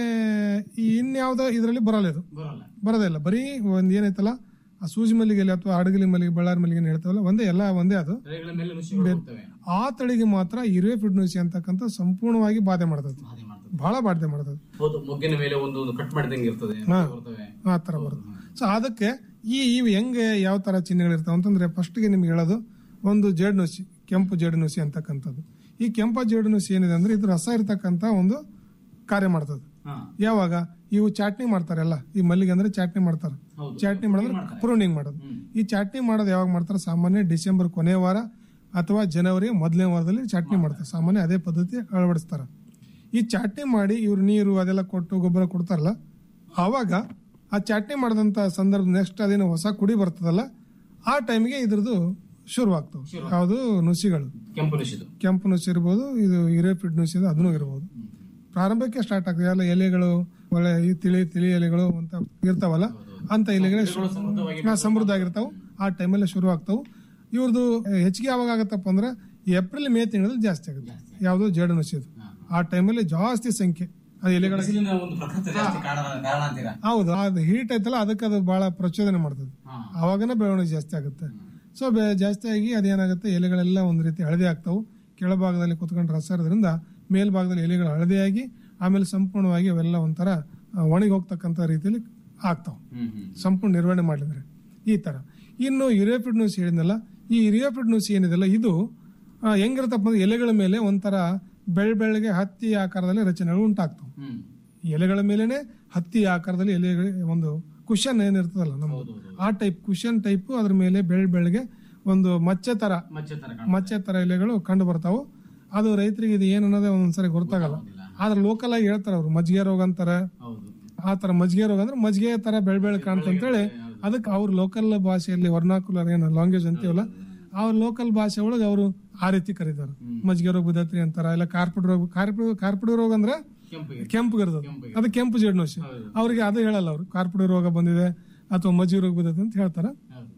ಈ ಇನ್ಯಾವುದೋ ಇದರಲ್ಲಿ ಬರಲ್ಲ ಇದು ಬರೋದೇ ಇಲ್ಲ ಬರೀ ಒಂದ್ ಏನೈತಲ್ಲ ಆ ಸೂಜಿ ಮಲ್ಲಿಗೆಯಲ್ಲಿ ಅಥವಾ ಹಡಗಲಿ ಮಲ್ಲಿಗೆ ಬಳ್ಳಾರಿ ಮಲ್ಲಿಗೆ ಏನ್ ಹೇಳ್ತಾವಲ್ಲ ಒಂದೇ ಎಲ್ಲ ಒಂದೇ ಅದು ಆ ತಳಿಗೆ ಮಾತ್ರ ಯುರಿಯೋಫಿಡ್ ನುಸಿ ಅಂತಕ್ಕಂಥ ಸಂಪೂರ್ಣವಾಗಿ ಬಾಧೆ ಮಾಡ್ತದೆ ಬಹಳ ಬಾಧೆ ಮಾಡ್ತದೆ ಹೌದು ಮೊಗ್ಗಿನ ಮೇಲೆ ಒಂದು ಒಂದು ಕಟ್ ಮಾಡಿದಂಗೆ ಇರ್ತದೆ ಹಾ. ಬರ್ತವೆ. ಆ ತರ ಬರುತ್ತೆ ಸೊ ಅದಕ್ಕೆ ಈ ಇವು ಹೆಂಗೆ ಯಾವ ತರ ಚಿಹ್ನೆಗಳು ಇರ್ತಾವ ಅಂತಂದ್ರೆ ಫಸ್ಟ್ ಗೆ ನಿಮ್ಗೆ ಹೇಳೋದು ಒಂದು ಜೇಡು ನುಸಿ ಕೆಂಪು ಜೇಡು ನುಸಿ ಅಂತಕ್ಕಂಥದ್ದು ಈ ಕೆಂಪ ಜೇಡು ನುಸಿ ಏನಿದೆ ಅಂದ್ರೆ ಇದು ರಸ ಇರ್ತಕ್ಕಂಥ ಒಂದು ಕಾರ್ಯ ಮಾಡ್ತದೆ ಯಾವಾಗ ಇವು ಚಾಟ್ನಿ ಮಾಡ್ತಾರಲ್ಲ ಈ ಮಲ್ಲಿಗೆ ಅಂದ್ರೆ ಚಾಟ್ನಿ ಮಾಡ್ತಾರೆ ಚಾಟ್ನಿ ಮಾಡಿದ್ರೆ ಪ್ರೂನಿಂಗ್ ಮಾಡೋದು ಈ ಚಾಟ್ನಿ ಮಾಡೋದು ಯಾವಾಗ ಮಾಡ್ತಾರೆ ಸಾಮಾನ್ಯ ಡಿಸೆಂಬರ್ ಕೊನೆ ವಾರ ಅಥವಾ ಜನವರಿ ಮೊದಲನೇ ವಾರದಲ್ಲಿ ಚಾಟ್ನಿ ಮಾಡ್ತಾರೆ ಸಾಮಾನ್ಯ ಅದೇ ಪದ್ಧತಿ ಅಳವಡಿಸ್ತಾರೆ ಈ ಚಾಟ್ನಿ ಮಾಡಿ ಇವ್ರು ನೀರು ಅದೆಲ್ಲ ಕೊಟ್ಟು ಗೊಬ್ಬರ ಕೊಡ್ತಾರಲ್ಲ ಆವಾಗ ಆ ಚಾಟ್ನಿ ಮಾಡಿದಂತ ಸಂದರ್ಭ ನೆಕ್ಸ್ಟ್ ಅದೇನು ಹೊಸ ಕುಡಿ ಬರ್ತದಲ್ಲ ಆ ಟೈಮ್ಗೆ ಇದ್ರದ್ದು ಶುರುವಾಗ್ತವೆ ಯಾವುದು ನುಸಿಗಳು ಕೆಂಪು ನಿಷಿದು ಕೆಂಪು ನುಸಿ ಇರ್ಬೋದು ಇದು ಹಿರೇಪಿಡ್ ನುಸಿ ಇದೆ ಅದನ್ನು ಇರ್ಬೋದು ಪ್ರಾರಂಭಕ್ಕೆ ಸ್ಟಾರ್ಟ್ ಆಗ್ತದೆ ಎಲ್ಲ ಎಲೆಗಳು ಒಳ್ಳೆ ಈ ತಿಳಿ ತಿಳಿ ಎಲೆಗಳು ಅಂತ ಇರ್ತಾವಲ್ಲ ಅಂತ ಎಲೆಗಳೇ ಶು- ಹಾ, ಸಮೃದ್ಧ ಆಗಿರ್ತಾವ ಆ ಟೈಮಲ್ಲಿ ಶುರು ಆಗ್ತಾವು ಇವ್ರದ್ದು ಹೆಚ್ಚಿಗೆ ಯಾವಾಗ ಆಗತ್ತಪ್ಪ ಅಂದ್ರೆ ಏಪ್ರಿಲ್ ಮೇ ತಿಂಗಳಲ್ಲಿ ಜಾಸ್ತಿ ಆಗುತ್ತೆ ಯಾವುದು ಜೇಡು ನುಸಿದು ಆ ಟೈಮಲ್ಲಿ ಜಾಸ್ತಿ ಸಂಖ್ಯೆ ಅದು ಎಲೆಗಳ ಒಂದು ಪ್ರಕೃತಿ ಜಾಸ್ತಿ ಕಾರಣ ಕಾರಣ ಅಂತೀರಾ ಹೌದು ಅದು ಹೀಟ್ ಐತಲ್ಲ ಅದಕ್ಕೆ ಅದು ಬಹಳ ಪ್ರಚೋದನೆ ಮಾಡ್ತದೆ ಅವಾಗನೇ ಬೆಳವಣಿಗೆ ಜಾಸ್ತಿ ಆಗುತ್ತೆ ಸೊ ಜಾಸ್ತಿ ಆಗಿ ಅದೇನಾಗುತ್ತೆ ಎಲೆಗಳೆಲ್ಲ ಒಂದು ರೀತಿ ಹಳದಿ ಆಗ್ತಾವು ಕೆಳಭಾಗದಲ್ಲಿ ಕುತ್ಕೊಂಡು ರಸ ಇರೋದ್ರಿಂದ ಮೇಲ್ಭಾಗದಲ್ಲಿ ಎಲೆಗಳು ಹಳದಿಯಾಗಿ ಆಮೇಲೆ ಸಂಪೂರ್ಣವಾಗಿ ಅವೆಲ್ಲ ಒಂಥರ ಆ, ಒಣಗಿ ಹೋಗ್ತಕ್ಕಂಥ ರೀತಿಯಲ್ಲಿ ಆಗ್ತಾವ ಸಂಪೂರ್ಣ ನಿರ್ವಹಣೆ ಮಾಡಿದ್ರೆ ಈ ತರ ಇನ್ನು ಯುರಿಯೋಪಿಡ್ ನ್ಯೂಸ್ ಹೇಳಿದ್ನಲ್ಲ ಈ ಯುರಿಯೋಪಿಡ್ ನ್ಯೂಸ್ ಏನಿದೆಲ್ಲ ಇದು ಆ, ಹೆಂಗಿರುತ್ತಪ್ಪ ಅಂದ್ರೆ ಎಲೆಗಳ ಮೇಲೆ ಒಂಥರ ಬೆಳ್ ಬೆಳಗ್ಗೆ ಹತ್ತಿ ಆಕಾರದಲ್ಲಿ ರಚನೆಗಳು ಉಂಟಾಗ್ತವೆ ಈ ಎಲೆಗಳ ಮೇಲೆನೆ ಹತ್ತಿ ಆಕಾರದಲ್ಲಿ ಎಲೆ ಒಂದು ಕುಶನ್ ಏನಿರ್ತದಲ್ಲ ನಮ್ದು ಆ ಟೈಪ್ ಕುಶನ್ ಟೈಪ್ ಅದ್ರ ಮೇಲೆ ಬೆಳ್ ಬೆಳಗ್ಗೆ ಒಂದು ಮಚ್ಚೆ ತರ ಮಚ್ಚೆ ತರ ಎಲೆಗಳು ಕಂಡು ಬರ್ತಾವು ಅದು ರೈತರಿಗೆ ಇದು ಏನು ಅನ್ನೋದೇ ಒಂದೊಂದ್ಸರಿ ಗೊತ್ತಾಗಲ್ಲ ಆದ್ರೆ ಲೋಕಲ್ ಆಗಿ ಹೇಳ್ತಾರೆ ಅವ್ರು ಮಜ್ಜಿಗೆ ರೋಗ ಅಂತಾರೆ ಆ ತರ ಮಜ್ಜಿಗೆ ರೋಗ ಅಂದ್ರೆ ಮಜ್ಜಿಗೆ ತರ ಬೆಳ್ ಬೆಳ್ ಕಾಣ್ತ ಅಂತೇಳಿ ಅದಕ್ಕೆ ಅವ್ರ ಲೋಕಲ್ ಭಾಷೆಯಲ್ಲಿ ವರ್ನಾಕುಲರ್ ಏನು ಲ್ಯಾಂಗ್ವೇಜ್ ಅಂತೀವಲ್ಲ ಅವ್ರ ಲೋಕಲ್ ಭಾಷೆ ಒಳಗೆ ಅವರು ಆ ರೀತಿ ಕರೀತಾರೆ ಮಜ್ಜಿಗೆ ರೋಗ ಬಿದ್ದತ್ರಿ ಅಂತಾರ ಇಲ್ಲ ಕಾರ್ಪೆಟ್ ರೋಗ ಕಾರ್ಪೆಟ್ ಕಾರ್ಪೆಟ್ ರೋಗ ಅಂದ್ರೆ ಕೆಂಪು ಇರ್ತದೆ ಅದು ಕೆಂಪು ಜೇಡ್ನೋಸಿ ಅವ್ರಿಗೆ ಅದು ಹೇಳಲ್ಲ ಅವ್ರು ಕಾರ್ಪುಡಿ ರೋಗ ಬಂದಿದೆ ಅಥವಾ ಮಜ್ಜಿಗೆ ರೋಗ ಬಂದಿದೆ ಅಂತ ಹೇಳ್ತಾರ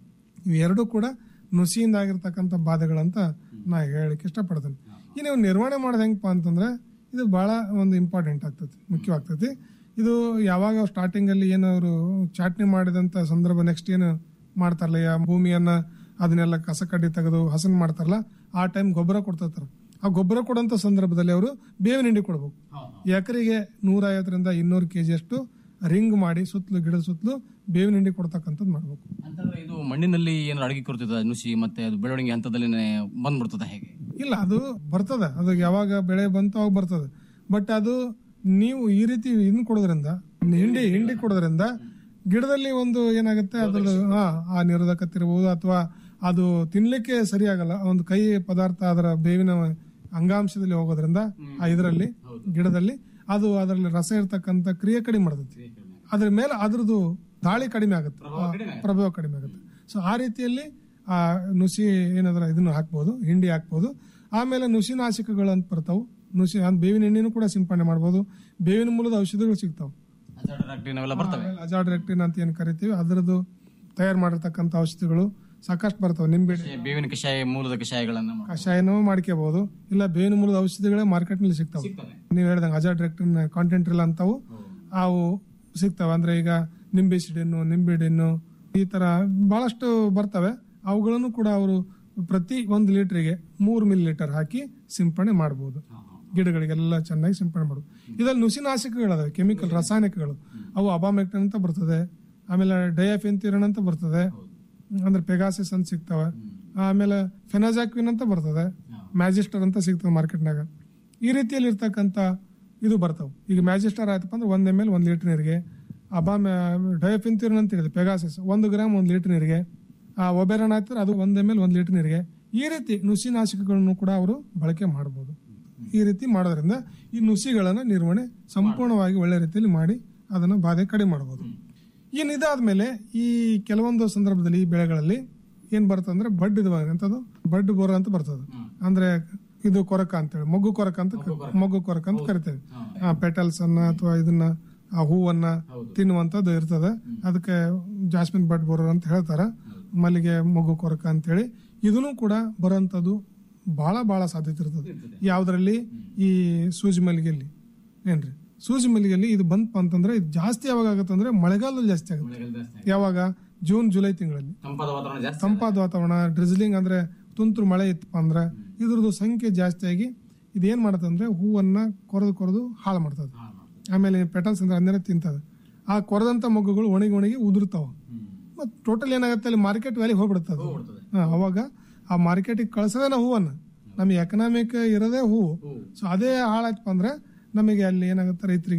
ಇವೆರಡೂ ಕೂಡ ನುಸಿಯಿಂದ ಆಗಿರ್ತಕ್ಕಂಥ ಬಾಧೆಗಳಂತ ನಾ ಹೇಳಲಿಕ್ಕೆ ಇಷ್ಟಪಡ್ತೇನೆ ಈ ನೀವು ನಿರ್ವಹಣೆ ಮಾಡೋದು ಹೆಂಗಪ್ಪ ಅಂತಂದ್ರೆ ಇದು ಬಹಳ ಒಂದು ಇಂಪಾರ್ಟೆಂಟ್ ಆಗ್ತೈತಿ ಮುಖ್ಯವಾಗ್ತೈತಿ ಇದು ಯಾವಾಗ ಸ್ಟಾರ್ಟಿಂಗ್ ಅಲ್ಲಿ ಏನು ಅವರು ಚಾಟ್ನಿ ಮಾಡಿದಂತ ಸಂದರ್ಭ ನೆಕ್ಸ್ಟ್ ಏನು ಮಾಡ್ತಾರಲ್ಲ ಯಾ ಭೂಮಿಯನ್ನ ಅದನ್ನೆಲ್ಲ ಕಸ ಕಡ್ಡಿ ತೆಗೆದು ಹಸನ್ ಮಾಡ್ತಾರಲ್ಲ ಆ ಟೈಮ್ ಗೊಬ್ಬರ ಕೊಡ್ತಿರ್ತಾರ ಆ ಗೊಬ್ಬರ ಕೊಡೋಂತ ಸಂದರ್ಭದಲ್ಲಿ ಅವರು ಬೇವಿನ ಹಿಂಡಿ ಕೊಡ್ಬೇಕು ಎಕರೆಗೆ ನೂರ ಐವತ್ತರಿಂದ ಇನ್ನೂರು ಕೆಜಿ ಅಷ್ಟು ರಿಂಗ್ ಮಾಡಿ ಸುತ್ತಲೂ ಗಿಡದ ಸುತ್ತಲೂ ಬೇವಿನ ಹಿಂಡಿ ಕೊಡ್ತಕ್ಕಂಥದ್ದು ಮಾಡ್ಬೇಕು ಅಂತಂದ್ರೆ ಇದು ಮಣ್ಣಿನಲ್ಲಿ ಏನು ಅಡಗಿ ಕೊಡ್ತದ ನುಸಿ ಮತ್ತೆ ಅದು ಬೆಳವಣಿಗೆ ಹಂತದಲ್ಲಿ ಬಂದ್ಬಿಡ್ತದ ಹೇಗೆ ಇಲ್ಲ ಅದು ಬರ್ತದ ಅದು ಯಾವಾಗ ಬೆಳೆ ಬಂತು ಅವಾಗ ಬರ್ತದೆ ಬಟ್ ಅದು ನೀವು ಈ ರೀತಿ ಇದನ್ನ ಕೊಡೋದ್ರಿಂದ ಹಿಂಡಿ ಹಿಂಡಿ ಕೊಡೋದ್ರಿಂದ ಗಿಡದಲ್ಲಿ ಒಂದು ಏನಾಗುತ್ತೆ ಅದ್ರದ್ದು ಹಾ ಆ ನಿರೋಧಕತೆ ಇರ್ಬೋದು ಅಥವಾ ಅದು ತಿನ್ಲಿಕ್ಕೆ ಸರಿಯಾಗಲ್ಲ ಒಂದು ಕೈ ಪದಾರ್ಥ ಅದರ ಬೇವಿನ ಅಂಗಾಂಶದಲ್ಲಿ ಹೋಗೋದ್ರಿಂದ ಆ ಇದರಲ್ಲಿ ಗಿಡದಲ್ಲಿ ಅದು ಅದರಲ್ಲಿ ರಸ ಇರ್ತಕ್ಕಂಥ ಕ್ರಿಯೆ ಕಡಿಮೆ ಮಾಡ್ತೈತಿ ಅದ್ರ ಮೇಲೆ ಅದ್ರದ್ದು ದಾಳಿ ಕಡಿಮೆ ಆಗುತ್ತೆ ಆ, ಪ್ರಭಾವ ಕಡಿಮೆ ಆಗುತ್ತೆ ಸೊ ಆ ರೀತಿಯಲ್ಲಿ ಆ ನುಸಿ ಏನಾದ್ರ ಇದನ್ನು ಹಾಕ್ಬೋದು ಹಿಂಡಿ ಹಾಕ್ಬೋದು ಆಮೇಲೆ ನುಸಿನಾಶಕಗಳು ಅಂತ ಬರ್ತಾವು ನುಸಿ ಅಂದ್ ಬೇವಿನ ಎಣ್ಣೆನೂ ಕೂಡ ಸಿಂಪಡಣೆ ಮಾಡ್ಬೋದು ಬೇವಿನ ಮೂಲದ ಔಷಧಿಗಳು ಸಿಗ್ತಾವೆ ನಾವೆಲ್ಲ ಬರ್ತವೆ ಅಜಾಡ್ರೆಕ್ಟಿನ್ ಅಂತ ಏನ್ ಕರಿತೀವಿ ಅದರದ್ದು ತಯಾರು ಮಾಡಿರ್ತಕ್ಕಂಥ ಔಷಧಿಗಳು ಸಾಕಷ್ಟು ಬರ್ತವೆ ನಿಂಬೆ ಬೇವಿನ ಕಷಾಯ ಮೂಲದ ಕಷಾಯಗಳನ್ನ ಮಾಡಿ. ಕಷಾಯನೂ ಮಾಡ್ಕೋಬಹುದು ಇಲ್ಲ ಬೇವಿನ ಮೂಲದ ಔಷಧಿಗಳೇ ಮಾರ್ಕೆಟ್ ನಲ್ಲಿ ಸಿಗ್ತಾವೆ ನೀವು ಹೇಳ್ದಂಗೆ ಅಜಾಡ್ರೆಕ್ಟಿನ್ ಕಾಂಟೆಂಟ್ ಇಲ್ಲ ಅಂತವು ಅವು ಸಿಗ್ತಾವೆ ಅಂದ್ರೆ ಈಗ ನಿಂಬೆ ಸಿಡಿನ್ನು ನಿಂಬೆಡೆನ್ನು ಈ ತರ ಬಹಳಷ್ಟು ಬರ್ತವೆ ಅವುಗಳನ್ನು ಕೂಡ ಅವರು ಪ್ರತಿ ಒಂದು ಲೀಟರ್ಗೆ ಮೂರು ಮಿಲಿ ಲೀಟರ್ ಹಾಕಿ ಸಿಂಪಡಣೆ ಮಾಡಬಹುದು ಗಿಡಗಳಿಗೆಲ್ಲ ಚೆನ್ನಾಗಿ ಸಿಂಪಡಣೆ ಮಾಡಬಹುದು ಇದ್ರಲ್ಲಿ ನುಸಿನಾಶಕಗಳದಾವೆ ಕೆಮಿಕಲ್ ರಾಸಾಯನಿಕಗಳು ಅವು ಅಬಾಮೆಕ್ಟನ್ ಅಂತ ಬರ್ತದೆ ಆಮೇಲೆ ಡಯಾಫೆಂತಿರನ್ ಅಂತ ಬರ್ತದೆ ಅಂದ್ರೆ ಪೆಗಾಸಿಸ್ ಅಂತ ಸಿಗ್ತವೆ ಆಮೇಲೆ ಫೆನಾಜಾಕ್ವಿನ್ ಅಂತ ಬರ್ತದೆ ಮ್ಯಾಜಿಸ್ಟರ್ ಅಂತ ಸಿಗ್ತದೆ ಮಾರ್ಕೆಟ್ನಾಗ ಈ ರೀತಿಯಲ್ಲಿ ಇರ್ತಕ್ಕಂಥ ಇದು ಬರ್ತಾವೆ ಈಗ ಮ್ಯಾಜಿಸ್ಟರ್ ಆಯ್ತಪ್ಪ ಅಂದ್ರೆ ಒಂದ್ ಎಮ್ ಎಲ್ ಒಂದ್ ಲೀಟರ್ ನೀರಿಗೆ ಅಬಾ ಡಯಾಫಿಂತಿರನ್ ಅಂತ ಹೇಳಿದೆ ಪೆಗಾಸಿಸ್ ಒಂದು ಗ್ರಾಮ್ ಒಂದ್ ಲೀಟರ್ ನೀರಿಗೆ ಆ ಒಬೆರನ್ ಆಯ್ತಾರೆ ಅದು ಒಂದ್ ಎಮ್ ಎಲ್ ಒಂದ್ ಲೀಟರ್ ನೀರಿಗೆ ಈ ರೀತಿ ನುಸಿನಾಶಕಗಳನ್ನು ಕೂಡ ಅವರು ಬಳಕೆ ಮಾಡಬಹುದು ಈ ರೀತಿ ಮಾಡೋದ್ರಿಂದ ಈ ನುಸಿಗಳನ್ನ ನಿರ್ವಹಣೆ ಸಂಪೂರ್ಣವಾಗಿ ಒಳ್ಳೆ ರೀತಿಯಲ್ಲಿ ಮಾಡಿ ಅದನ್ನ ಬಾಧೆ ಕಡಿಮೆ ಮಾಡಬಹುದು ಇನ್ನು ಇದಾದ್ಮೇಲೆ ಈ ಕೆಲವೊಂದು ಸಂದರ್ಭದಲ್ಲಿ ಈ ಬೆಳೆಗಳಲ್ಲಿ ಏನ್ ಬರ್ತದೆ ಅಂದ್ರೆ ಬಡ್ ಇದು ಎಂತದು ಬಡ್ ಬೋರ ಅಂತ ಬರ್ತದೆ ಅಂದ್ರೆ ಇದು ಕೊರಕ ಅಂತೇಳಿ ಮೊಗ್ಗು ಕೊರಕ ಅಂತ ಕರಿ- ಮೊಗ್ಗು ಕೊರಕ ಅಂತ ಕರಿತೇವೆ ಪೆಟಲ್ಸ್ ಅನ್ನ ಅಥವಾ ಇದನ್ನ ಆ ಹೂವನ್ನ ತಿನ್ನುವಂತದ್ದು ಇರ್ತದೆ ಅದಕ್ಕೆ ಜಾಸ್ಮಿನ್ ಬಡ್ ಬೋರರ್ ಅಂತ ಹೇಳ್ತಾರ ಮಲ್ಲಿಗೆ ಮೊಗ್ಗು ಕೊರಕ ಅಂತೇಳಿ ಇದನ್ನು ಕೂಡ ಬರೋಂಥದ್ದು ಬಹಳ ಬಹಳ ಸಾಧ್ಯತೆ ಇರ್ತದೆ ಯಾವ್ದ್ರಲ್ಲಿ ಈ ಸೂಜಿ ಮಲ್ಲಿಗೆಯಲ್ಲಿ ಏನ್ರಿ ಸೂಜಿ ಮಲ್ಲಿಗೆಯಲ್ಲಿ ಇದು ಬಂತಪ್ಪ ಅಂತಂದ್ರೆ ಇದು ಜಾಸ್ತಿ ಯಾವಾಗ ಆಗುತ್ತೆ ಅಂದ್ರೆ ಮಳೆಗಾಲದಲ್ಲಿ ಜಾಸ್ತಿ ಆಗುತ್ತೆ ಯಾವಾಗ ಜೂನ್ ಜುಲೈ ತಿಂಗಳಲ್ಲಿ ತಂಪಾದ ವಾತಾವರಣ ಜಾಸ್ತಿ ತಂಪಾದ ವಾತಾವರಣ ಡ್ರಿಜ್ಲಿಂಗ್ ಅಂದ್ರೆ ತುಂತುರು ಮಳೆ ಇತ್ತಪ್ಪ ಅಂದ್ರೆ ಇದ್ರದ್ದು ಸಂಖ್ಯೆ ಜಾಸ್ತಿ ಆಗಿ ಇದೇನ್ ಮಾಡತ್ತಂದ್ರೆ ಹೂವನ್ನ ಕೊರೆದು ಕೊರೆದು ಹಾಳು ಮಾಡ್ತದೆ ಆಮೇಲೆ ಪೆಟಲ್ಸ್ ಅಂದ್ರೆ ಅದನ್ನೆಲ್ಲ ತಿಂತದೆ ಆ ಕೊರೆದಂತ ಮೊಗ್ಗುಗಳು ಒಣಗಿ ಒಣಗಿ ಉದುರ್ತಾವ ಮತ್ ಟೋಟಲ್ ಏನಾಗುತ್ತೆ ಅಲ್ಲಿ ಮಾರ್ಕೆಟ್ ವ್ಯಾಲಿ ಹೋಗ್ಬಿಡುತ್ತೆ ಅದು ಹಾ, ಅವಾಗ ಆ ಮಾರ್ಕೆಟಿಗೆ ಕಳ್ಸೋದೇ ನಾವು ಹೂವನ್ನ ನಮಗೆ ಎಕನಾಮಿಕ್ ಇರೋದೇ ಹೂವು ಸೊ ಅದೇ ಹಾಳಾಯ್ತಪ್ಪ ಅಂದ್ರೆ ನಮಗೆ ಅಲ್ಲಿ ಏನಾಗುತ್ತೆ ರೈತರಿಗೆ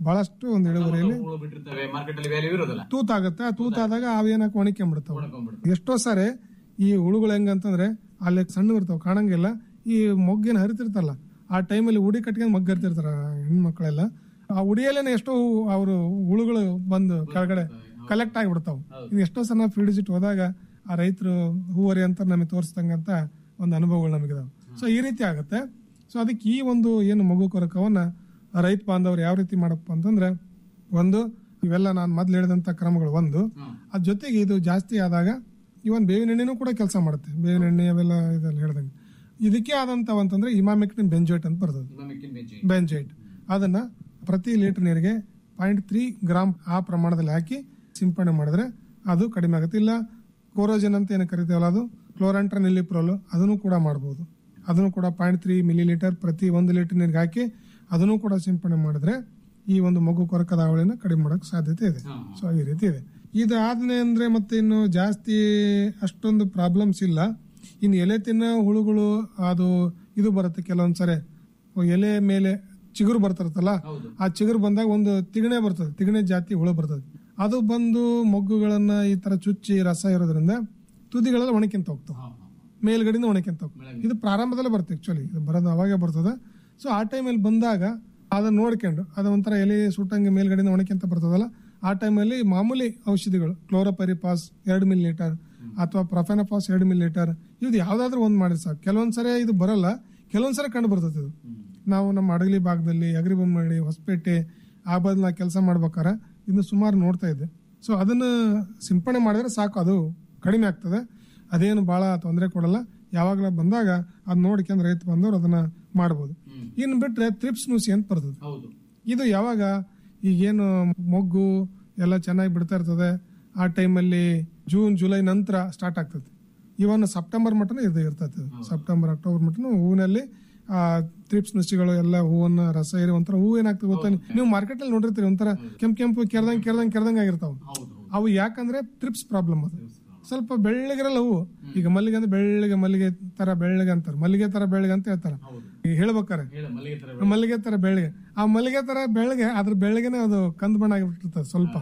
ಬಹಳಷ್ಟು ಒಂದು ಇಳುವರಿಯಲ್ಲಿ ಹುಳು ಬಿಟ್ಟಿರ್ತವೆ ಮಾರ್ಕೆಟ್ ಅಲ್ಲಿ ವ್ಯಾಲ್ಯೂ ಇರೋದಿಲ್ಲ ತೂತಾಗುತ್ತೆ ಆ ತೂತಾದಾಗ ಅವೇನಕ್ಕೆ ಒಣಕೊಂಡ್ಬಿಡ್ತಾವೆ ಎಷ್ಟೋ ಸಾರಿ ಈ ಹುಳುಗಳು ಹೆಂಗಂತಂದ್ರೆ ಅಲ್ಲಿ ಸಣ್ಣ ಇರ್ತಾವ ಕಾಣಂಗಿಲ್ಲ ಈ ಮೊಗ್ಗೇನು ಹರಿತಿರ್ತಲ್ಲ ಆ ಟೈಮಲ್ಲಿ ಉಡಿ ಕಟ್ಕೊಂಡು ಮಗ್ಗ ಹರಿತಿರ್ತಾರ ಹೆಣ್ಮಕ್ಳೆಲ್ಲ ಆ ಉಡಿಯಲ್ಲೇನೆ ಎಷ್ಟೋ ಅವರು ಹುಳುಗಳು ಬಂದು ಕೆಳಗಡೆ ಕಲೆಕ್ಟ್ ಆಗಿಬಿಡ್ತಾವ ಇದು ಎಷ್ಟೋ ಸಲ ಫೀಲ್ಡ್ ವಿಸಿಟ್ ಹೋದಾಗ ಆ ರೈತರು ಹೂವರಿ ಅಂತ ನಮಗೆ ತೋರಿಸ್ದಂಗಂತ ಒಂದು ಅನುಭವಗಳು ನಮಗಿದಾವೆ ಸೊ ಈ ರೀತಿ ಆಗುತ್ತೆ ಸೊ ಅದಕ್ಕೆ ಈ ಒಂದು ಏನು ಮಗು ಕೊರಕವನ್ನ ರೈತ ಬಾಂಧವರು ಯಾವ ರೀತಿ ಮಾಡಪ್ಪ ಅಂತಂದ್ರೆ ಒಂದು ಇವೆಲ್ಲ ನಾನು ಮೊದ್ಲು ಹೇಳಿದಂತ ಕ್ರಮಗಳು ಒಂದು ಅದ್ರ ಜೊತೆಗೆ ಇದು ಜಾಸ್ತಿ ಆದಾಗ ಇವನ್ ಬೇವಿನ ಎಣ್ಣೆನೂ ಕೂಡ ಕೆಲಸ ಮಾಡುತ್ತೆ ಬೇವಿನ ಎಣ್ಣೆ ಅವೆಲ್ಲ ಇದೆಲ್ಲ ಹೇಳ್ದಂಗೆ ಇದಕ್ಕೆ ಆದಂತವ ಅಂತಂದ್ರೆ ಇಮಾಮಿಕ್ಟಿನ್ ಬೆಂಜೋಯ್ಟ್ ಅಂತ ಬರ್ತದೆ ಬೆಂಜೈಟ್ ಅದನ್ನ ಪ್ರತಿ ಲೀಟರ್ ನೀರಿಗೆ ಪಾಯಿಂಟ್ ತ್ರೀ ಗ್ರಾಮ್ ಆ ಪ್ರಮಾಣದಲ್ಲಿ ಹಾಕಿ ಸಿಂಪಡಣೆ ಮಾಡಿದ್ರೆ ಅದು ಕಡಿಮೆ ಆಗುತ್ತೆ ಇಲ್ಲ ಕೋರೋಜನ್ ಅಂತ ಏನು ಕರಿತೇವಲ್ಲ ಅದು ಕ್ಲೋರಂಟ್ರ ನಿಲಿಪ್ರೋಲ್ ಅದನ್ನು ಕೂಡ ಮಾಡಬಹುದು ಅದನ್ನು ಕೂಡ ಪಾಯಿಂಟ್ ತ್ರೀ ಮಿಲಿ ಲೀಟರ್ ಪ್ರತಿ ಒಂದು ಲೀಟರ್ ನೀರಿಗೆ ಹಾಕಿ ಅದನ್ನು ಕೂಡ ಸಿಂಪಡಣೆ ಮಾಡಿದ್ರೆ ಈ ಒಂದು ಮಗು ಕೊರಕದ ಹಾವಳಿನ ಕಡಿಮೆ ಮಾಡೋಕೆ ಸಾಧ್ಯತೆ ಇದೆ ಸೊ ಈ ರೀತಿ ಇದೆ ಇದಾದ್ಮೇಲೆ ಅಂದ್ರೆ ಮತ್ತೆ ಇನ್ನು ಜಾಸ್ತಿ ಅಷ್ಟೊಂದು ಪ್ರಾಬ್ಲಮ್ಸ್ ಇಲ್ಲ ಇನ್ನು ಎಲೆ ತಿನ್ನೋ ಹುಳುಗಳು ಅದು ಇದು ಬರುತ್ತೆ ಕೆಲವೊಂದ್ಸರಿ ಎಲೆ ಮೇಲೆ ಚಿಗುರು ಬರ್ತಿರ್ತಲ್ಲ ಆ ಚಿಗುರು ಬಂದಾಗ ಒಂದು ತಿಗಣೆ ಬರ್ತದೆ ತಿಗಣೆ ಜಾತಿ ಹುಳು ಬರ್ತದೆ ಅದು ಬಂದು ಮೊಗ್ಗುಗಳನ್ನ ಈ ತರ ಚುಚ್ಚಿ ರಸ ಇರೋದ್ರಿಂದ ತುದಿಗಳೆಲ್ಲ ಒಣಕಿಂತ ಹೋಗ್ತಾವ ಮೇಲ್ಗಡೆಯಿಂದ ಒಣಕಿಂತ ಹೋಗ್ತವೆ ಇದು ಪ್ರಾರಂಭದಲ್ಲೇ ಬರುತ್ತೆ ಆಕ್ಚುಲಿ ಇದು ಬರೋದು ಅವಾಗೆ ಬರ್ತದೆ ಸೊ ಆ ಟೈಮಲ್ಲಿ ಬಂದಾಗ ಅದನ್ನ ನೋಡ್ಕೊಂಡು ಅದು ಒಂಥರ ಎಲೆ ಸುಟ್ಟಂಗೆ ಮೇಲ್ಗಡೆಯಿಂದ ಒಣಕಿಂತ ಬರ್ತದಲ್ಲ ಆ ಟೈಮಲ್ಲಿ ಮಾಮೂಲಿ ಔಷಧಿಗಳು ಕ್ಲೋರೋಪರಿಪಾಸ್ ಎರಡು ಮಿಲಿ ಲೀಟರ್ ಅಥವಾ ಪ್ರೊಫೆನಪಾಸ್ ಎರಡು ಮಿಲಿ ಲೀಟರ್ ಇದು ಯಾವ್ದಾದ್ರು ಒಂದು ಮಾಡಿ ಸಾಕು ಕೆಲವೊಂದ್ಸರಿ ಇದು ಬರಲ್ಲ ಕೆಲವೊಂದ್ಸರಿ ಕಂಡು ಬರ್ತದೆ ಇದು ನಾವು ನಮ್ಮ ಅಡಗಲಿ ಭಾಗದಲ್ಲಿ ಅಗ್ರಿಬೊಮ್ಮಳ್ಳಿ ಹೊಸಪೇಟೆ ಆ ಬದಲು ನಾ ಕೆಲಸ ಮಾಡ್ಬೇಕಾರೆ ಇನ್ನು ಸುಮಾರು ನೋಡ್ತಾ ಇದ್ದೆ ಸೊ ಅದನ್ನ ಸಿಂಪಡಣೆ ಮಾಡಿದ್ರೆ ಸಾಕು ಅದು ಕಡಿಮೆ ಆಗ್ತದೆ ಅದೇನು ಬಹಳ ತೊಂದರೆ ಕೊಡಲ್ಲ ಯಾವಾಗಲ ಬಂದಾಗ ಅದ್ ನೋಡ್ಕೊಂಡು ರೈತ ಬಂದವರು ಅದನ್ನ ಮಾಡ್ಬೋದು ಇನ್ನು ಬಿಟ್ರೆ ತ್ರಿಪ್ಸ್ ನುಸಿ ಅಂತ ಬರ್ತದೆ ಇದು ಯಾವಾಗ ಈಗೇನು ಮೊಗ್ಗು ಎಲ್ಲ ಚೆನ್ನಾಗಿ ಬಿಡ್ತಾ ಇರ್ತದೆ ಆ ಟೈಮಲ್ಲಿ ಜೂನ್ ಜುಲೈ ನಂತರ ಸ್ಟಾರ್ಟ್ ಆಗ್ತದೆ ಇವನ್ ಸೆಪ್ಟೆಂಬರ್ ಮಟ್ಟನೂ ಇದು ಇರ್ತದೆ ಸೆಪ್ಟೆಂಬರ್ ಅಕ್ಟೋಬರ್ ಮಟ್ಟನು ಹೂವಿನಲ್ಲಿ ಆ ತ್ರಿಪ್ಸ್ ನುಸಿಗಳು ಎಲ್ಲ ಹೂವನ್ನ ರಸ ಏರಿ ಒಂಥರ ಹೂವು ಏನಾಗ್ತದೆ ಗೊತ್ತಾ ನೀವು ಮಾರ್ಕೆಟ್ ಅಲ್ಲಿ ನೋಡಿರ್ತೀರಿ ಒಂಥರ ಕೆಂಪ್ ಕೆಂಪು ಕೆರ್ದಂಗ್ ಕೆರ್ದಂಗ್ ಕೆರ್ದಂಗ್ ಆಗಿರ್ತಾವ ಅವು ಯಾಕಂದ್ರೆ ತ್ರಿಪ್ಸ್ ಪ್ರಾಬ್ಲಮ್ ಅದು ಸ್ವಲ್ಪ ಬೆಳ್ಳಗಿರಲ್ಲ ಹೂವು ಈಗ ಮಲ್ಲಿಗೆ ಅಂದ್ರೆ ಬೆಳ್ಳಗೆ ಮಲ್ಲಿಗೆ ತರ ಬೆಳ್ಳಗೆ ಅಂತಾರೆ ಮಲ್ಲಿಗೆ ತರ ಬೆಳ್ಳಗೆ ಅಂತ ಹೇಳ್ತಾರ ಈಗ ಹೇಳ್ಬೇಕಾರೆ ಮಲ್ಲಿಗೆ ತರ ಬೆಳ್ಳಗೆ ಆ ಮಲ್ಲಿಗೆ ತರ ಬೆಳ್ಳಗೆ ಅದ್ರ ಬೆಳ್ಳಗೆನೆ ಅದು ಕಂದು ಬಣ್ಣ ಆಗಿಬಿಟ್ಟಿರ್ತದೆ ಸ್ವಲ್ಪ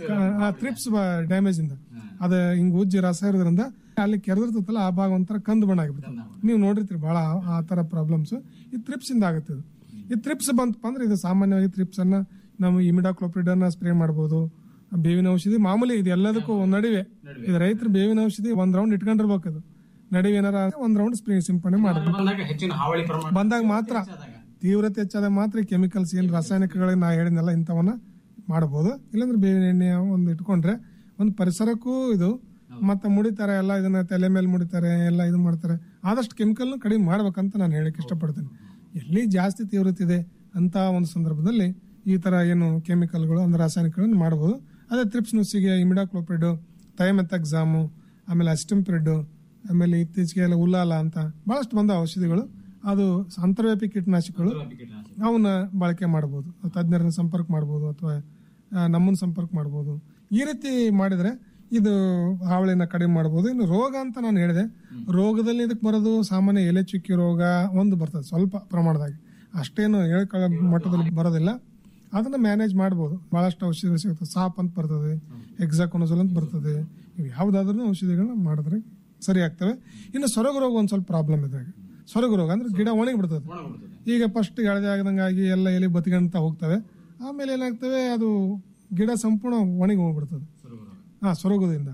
ಆ ತ್ರಿಪ್ಸ್ ಡ್ಯಾಮೇಜ್ ಇಂದ ಅದ ಹಿಂಗ್ ಉಜ್ಜಿ ರಸ ಇರೋದ್ರಿಂದ ಅಲ್ಲಿ ಕೆರೆದಿರ್ತದಲ್ಲ ಆ ಭಾಗ ಒಂಥರ ಕಂದು ಬಣ್ಣ ಆಗಿಬಿಡ್ತದೆ ನೀವು ನೋಡಿರ್ತೀರಿ ಬಹಳ ಆ- ಆ ತರ ಪ್ರಾಬ್ಲಮ್ಸ್ ಈ ತ್ರಿಪ್ಸ್ ಇಂದ ಆಗುತ್ತೆ ಇದು ಈ ತ್ರಿಪ್ಸ್ ಬಂತಪ್ಪ ಅಂದ್ರೆ ಇದು ಸಾಮಾನ್ಯವಾಗಿ ತ್ರಿಪ್ಸ್ ಅನ್ನ ನಾವು ಇಮಿಡಾಕ್ಲೋಪ್ರಿಡ್ ಅನ್ನ ಸ್ಪ್ರೇ ಮಾಡಬಹುದು ಬೇವಿನ ಔಷಧಿ ಮಾಮೂಲಿ ಇದು ಎಲ್ಲದಕ್ಕೂ ಒಂದ್ ನಡುವೆ ಇದು ರೈತರು ಬೇವಿನ ಔಷಧಿ ಒಂದ್ ರೌಂಡ್ ಇಟ್ಕೊಂಡಿರ್ಬೇಕು ಇದು ನಡುವೆ ಏನಾರ ಆದ್ರೆ ಒಂದ್ ರೌಂಡ್ ಸ್ಪ್ರೇ ಸಿಂಪಡಣೆ ಮಾಡಬೇಕು ಬಂದಾಗ ಹೆಚ್ಚಿನ ಹಾವಳಿ ಪ್ರಮಾಣ ಬಂದಾಗ ಮಾತ್ರ ತೀವ್ರತೆ ಹೆಚ್ಚಾದಾಗ ಮಾತ್ರ ಕೆಮಿಕಲ್ಸ್ ಏನ್ ರಾಸಾಯನಿಕಗಳಿಗೆ ನಾ ಹೇಳಿದ್ನಲ್ಲ ಇಂಥವನ್ನ ಮಾಡಬಹುದು ಇಲ್ಲಾಂದ್ರೆ ಬೇವಿನ ಎಣ್ಣೆ ಒಂದು ಇಟ್ಕೊಂಡ್ರೆ ಒಂದು ಪರಿಸರಕ್ಕೂ ಇದು ಮತ್ತೆ ಮುಡಿತಾರೆ ಎಲ್ಲ ಇದನ್ನ ತಲೆ ಮೇಲೆ ಮುಡಿತಾರೆ ಎಲ್ಲ ಇದು ಮಾಡ್ತಾರೆ ಆದಷ್ಟು ಕೆಮಿಕಲ್ ಕಡಿಮೆ ಮಾಡ್ಬೇಕಂತ ನಾನು ಹೇಳಕ್ ಇಷ್ಟಪಡ್ತೇನೆ ಎಲ್ಲಿ ಜಾಸ್ತಿ ತೀವ್ರತೆ ಇದೆ ಅಂತ ಒಂದು ಸಂದರ್ಭದಲ್ಲಿ ಈ ತರ ಏನು ಕೆಮಿಕಲ್ಗಳು ಅಂದ್ರೆ ರಾಸಾಯನಿಕಗಳನ್ನು ಮಾಡಬಹುದು ಅದೇ ತ್ರಿಪ್ಸ್ ನುಸಿಗೆ ಇಮಿಡಾಕ್ಲೋಪಿಡ್ ಥೈಮೆಥಾಕ್ಸಾಮು ಆಮೇಲೆ ಅಸ್ಟಿಂಪ್ರಿಡ್ ಆಮೇಲೆ ಇತ್ತೀಚೆಗೆ ಎಲ್ಲ ಉಲ್ಲಾಲ ಅಂತ ಬಹಳಷ್ಟು ಬಂದ ಔಷಧಿಗಳು ಅದು ಅಂತರ್ವ್ಯಾಪಿ ಕೀಟನಾಶಕಗಳು ಅವನ್ನ ಬಳಕೆ ಮಾಡಬಹುದು ತಜ್ಞರನ್ನ ಸಂಪರ್ಕ ಮಾಡಬಹುದು ಅಥವಾ ನಮ್ಮನ್ನ ಸಂಪರ್ಕ ಮಾಡಬಹುದು ಈ ರೀತಿ ಮಾಡಿದ್ರೆ ಇದು ಹಾವಳಿನ ಕಡಿಮೆ ಮಾಡಬಹುದು ಇನ್ನು ರೋಗ ಅಂತ ನಾನು ಹೇಳಿದೆ ರೋಗದಲ್ಲಿ ಇದಕ್ಕೆ ಬರೋದು ಸಾಮಾನ್ಯ ಎಲೆ ಚುಕ್ಕಿ ರೋಗ ಒಂದು ಬರ್ತದೆ ಸ್ವಲ್ಪ ಪ್ರಮಾಣದಾಗಿ ಅಷ್ಟೇನು ಹೇಳ್ಕೊಳ್ಳೋ ಮಟ್ಟದಲ್ಲಿ ಬರೋದಿಲ್ಲ ಅದನ್ನ ಮ್ಯಾನೇಜ್ ಮಾಡ್ಬೋದು ಬಹಳಷ್ಟು ಔಷಧಿಗಳು ಸಿಗುತ್ತೆ ಸಾಪ್ ಅಂತ ಬರ್ತದೆ ಎಕ್ಸಾಕೊನೋಸಲ್ ಅಂತ ಬರ್ತದೆ ಇವು ಯಾವ್ದಾದ್ರೂ ಔಷಧಿಗಳನ್ನ ಮಾಡಿದ್ರೆ ಸರಿ ಆಗ್ತವೆ ಇನ್ನು ಸೊರಗು ರೋಗ ಒಂದ್ ಸ್ವಲ್ಪ ಪ್ರಾಬ್ಲಮ್ ಇದೆ ಸೊರಗು ರೋಗ ಅಂದ್ರೆ ಗಿಡ ಒಣಗಿ ಬಿಡ್ತದೆ ಈಗ ಫಸ್ಟ್ ಹಳದಿ ಆಗದಂಗಾಗಿ ಎಲ್ಲ ಎಲೆ ಬತ್ಕೊಂತ ಹೋಗ್ತವೆ ಆಮೇಲೆ ಏನಾಗ್ತವೆ ಅದು ಗಿಡ ಸಂಪೂರ್ಣ ಒಣಗಿ ಹೋಗ್ಬಿಡ್ತದೆ ಹಾ ಸೊರಗೋದ್ರಿಂದ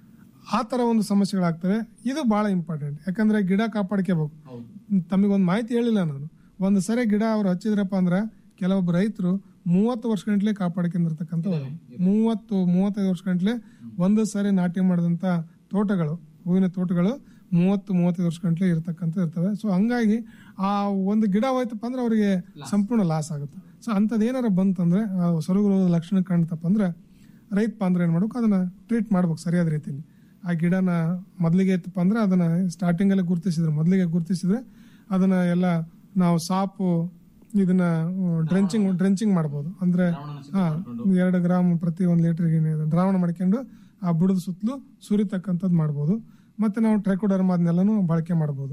ಆ ತರ ಒಂದು ಸಮಸ್ಯೆಗಳಾಗ್ತವೆ ಇದು ಬಹಳ ಇಂಪಾರ್ಟೆಂಟ್ ಯಾಕಂದ್ರೆ ಗಿಡ ಕಾಪಾಡ್ಕೋಬೇಕು ತಮಗೊಂದು ಮಾಹಿತಿ ಹೇಳಿಲ್ಲ ನಾನು ಒಂದು ಸರಿ ಗಿಡ ಅವ್ರು ಹಚ್ಚಿದ್ರಪ್ಪ ಅಂದ್ರೆ ಕೆಲವೊಬ್ಬ ರೈತರು ಮೂವತ್ತು ವರ್ಷ ಗಂಟ್ಲೆ ಕಾಪಾಡ್ಕೊಂಡಿರ್ತಕ್ಕಂಥ ಮೂವತ್ತು ಮೂವತ್ತೈದು ವರ್ಷ ಗಂಟ್ಲೆ ಒಂದು ಸರಿ ನಾಟಿ ಮಾಡಿದಂತ ತೋಟಗಳು ಹೂವಿನ ತೋಟಗಳು ಮೂವತ್ತು ಮೂವತ್ತೈದು ವರ್ಷ ಗಂಟ್ಲೆ ಇರ್ತಕ್ಕಂಥ ಇರ್ತವೆ ಸೊ ಹಂಗಾಗಿ ಆ ಒಂದು ಗಿಡ ಹೋಯ್ತಪ್ಪ ಅಂದ್ರೆ ಅವರಿಗೆ ಸಂಪೂರ್ಣ ಲಾಸ್ ಆಗುತ್ತೆ ಸೊ ಅಂಥದ್ದು ಏನಾರ ಬಂತಂದ್ರೆ ಆ ಸೊರಗು ರೋಗದ ಲಕ್ಷಣ ಕಾಣ್ತಪ್ಪ ಅಂದ್ರೆ ರೈತ ಅಂದ್ರೆ ಏನ್ ಮಾಡ್ಬೇಕು ಅದನ್ನ ಟ್ರೀಟ್ ಮಾಡ್ಬೇಕು ಸರಿಯಾದ ರೀತಿಯಲ್ಲಿ ಆ ಗಿಡನ ಮೊದಲಿಗೆ ಇತ್ತಪ್ಪ ಅಂದ್ರೆ ಅದನ್ನ ಸ್ಟಾರ್ಟಿಂಗ್ ಅಲ್ಲಿ ಗುರುತಿಸಿದ್ರೆ ಮೊದಲಿಗೆ ಗುರುತಿಸಿದ್ರೆ ಅದನ್ನ ಎಲ್ಲ ನಾವು ಸಾಪು ಇದನ್ನ ಡ್ರೆಂಚಿಂಗ್ ಡ್ರೆಂಚಿಂಗ್ ಮಾಡ್ಬೋದು ಅಂದ್ರೆ ಹಾ ಎರಡು ಗ್ರಾಮ್ ಪ್ರತಿ ಒಂದು ಲೀಟರ್ಗೆ ದ್ರಾವಣ ಮಾಡ್ಕೊಂಡು ಆ ಬುಡದ ಸುತ್ತಲೂ ಸುರಿತಕ್ಕಂಥದ್ದು ಮಾಡ್ಬೋದು ಮತ್ತೆ ನಾವು ಟ್ರೆಕೋಡರ್ಮ ಅದನ್ನೆಲ್ಲನೂ ಬಳಕೆ ಮಾಡ್ಬೋದು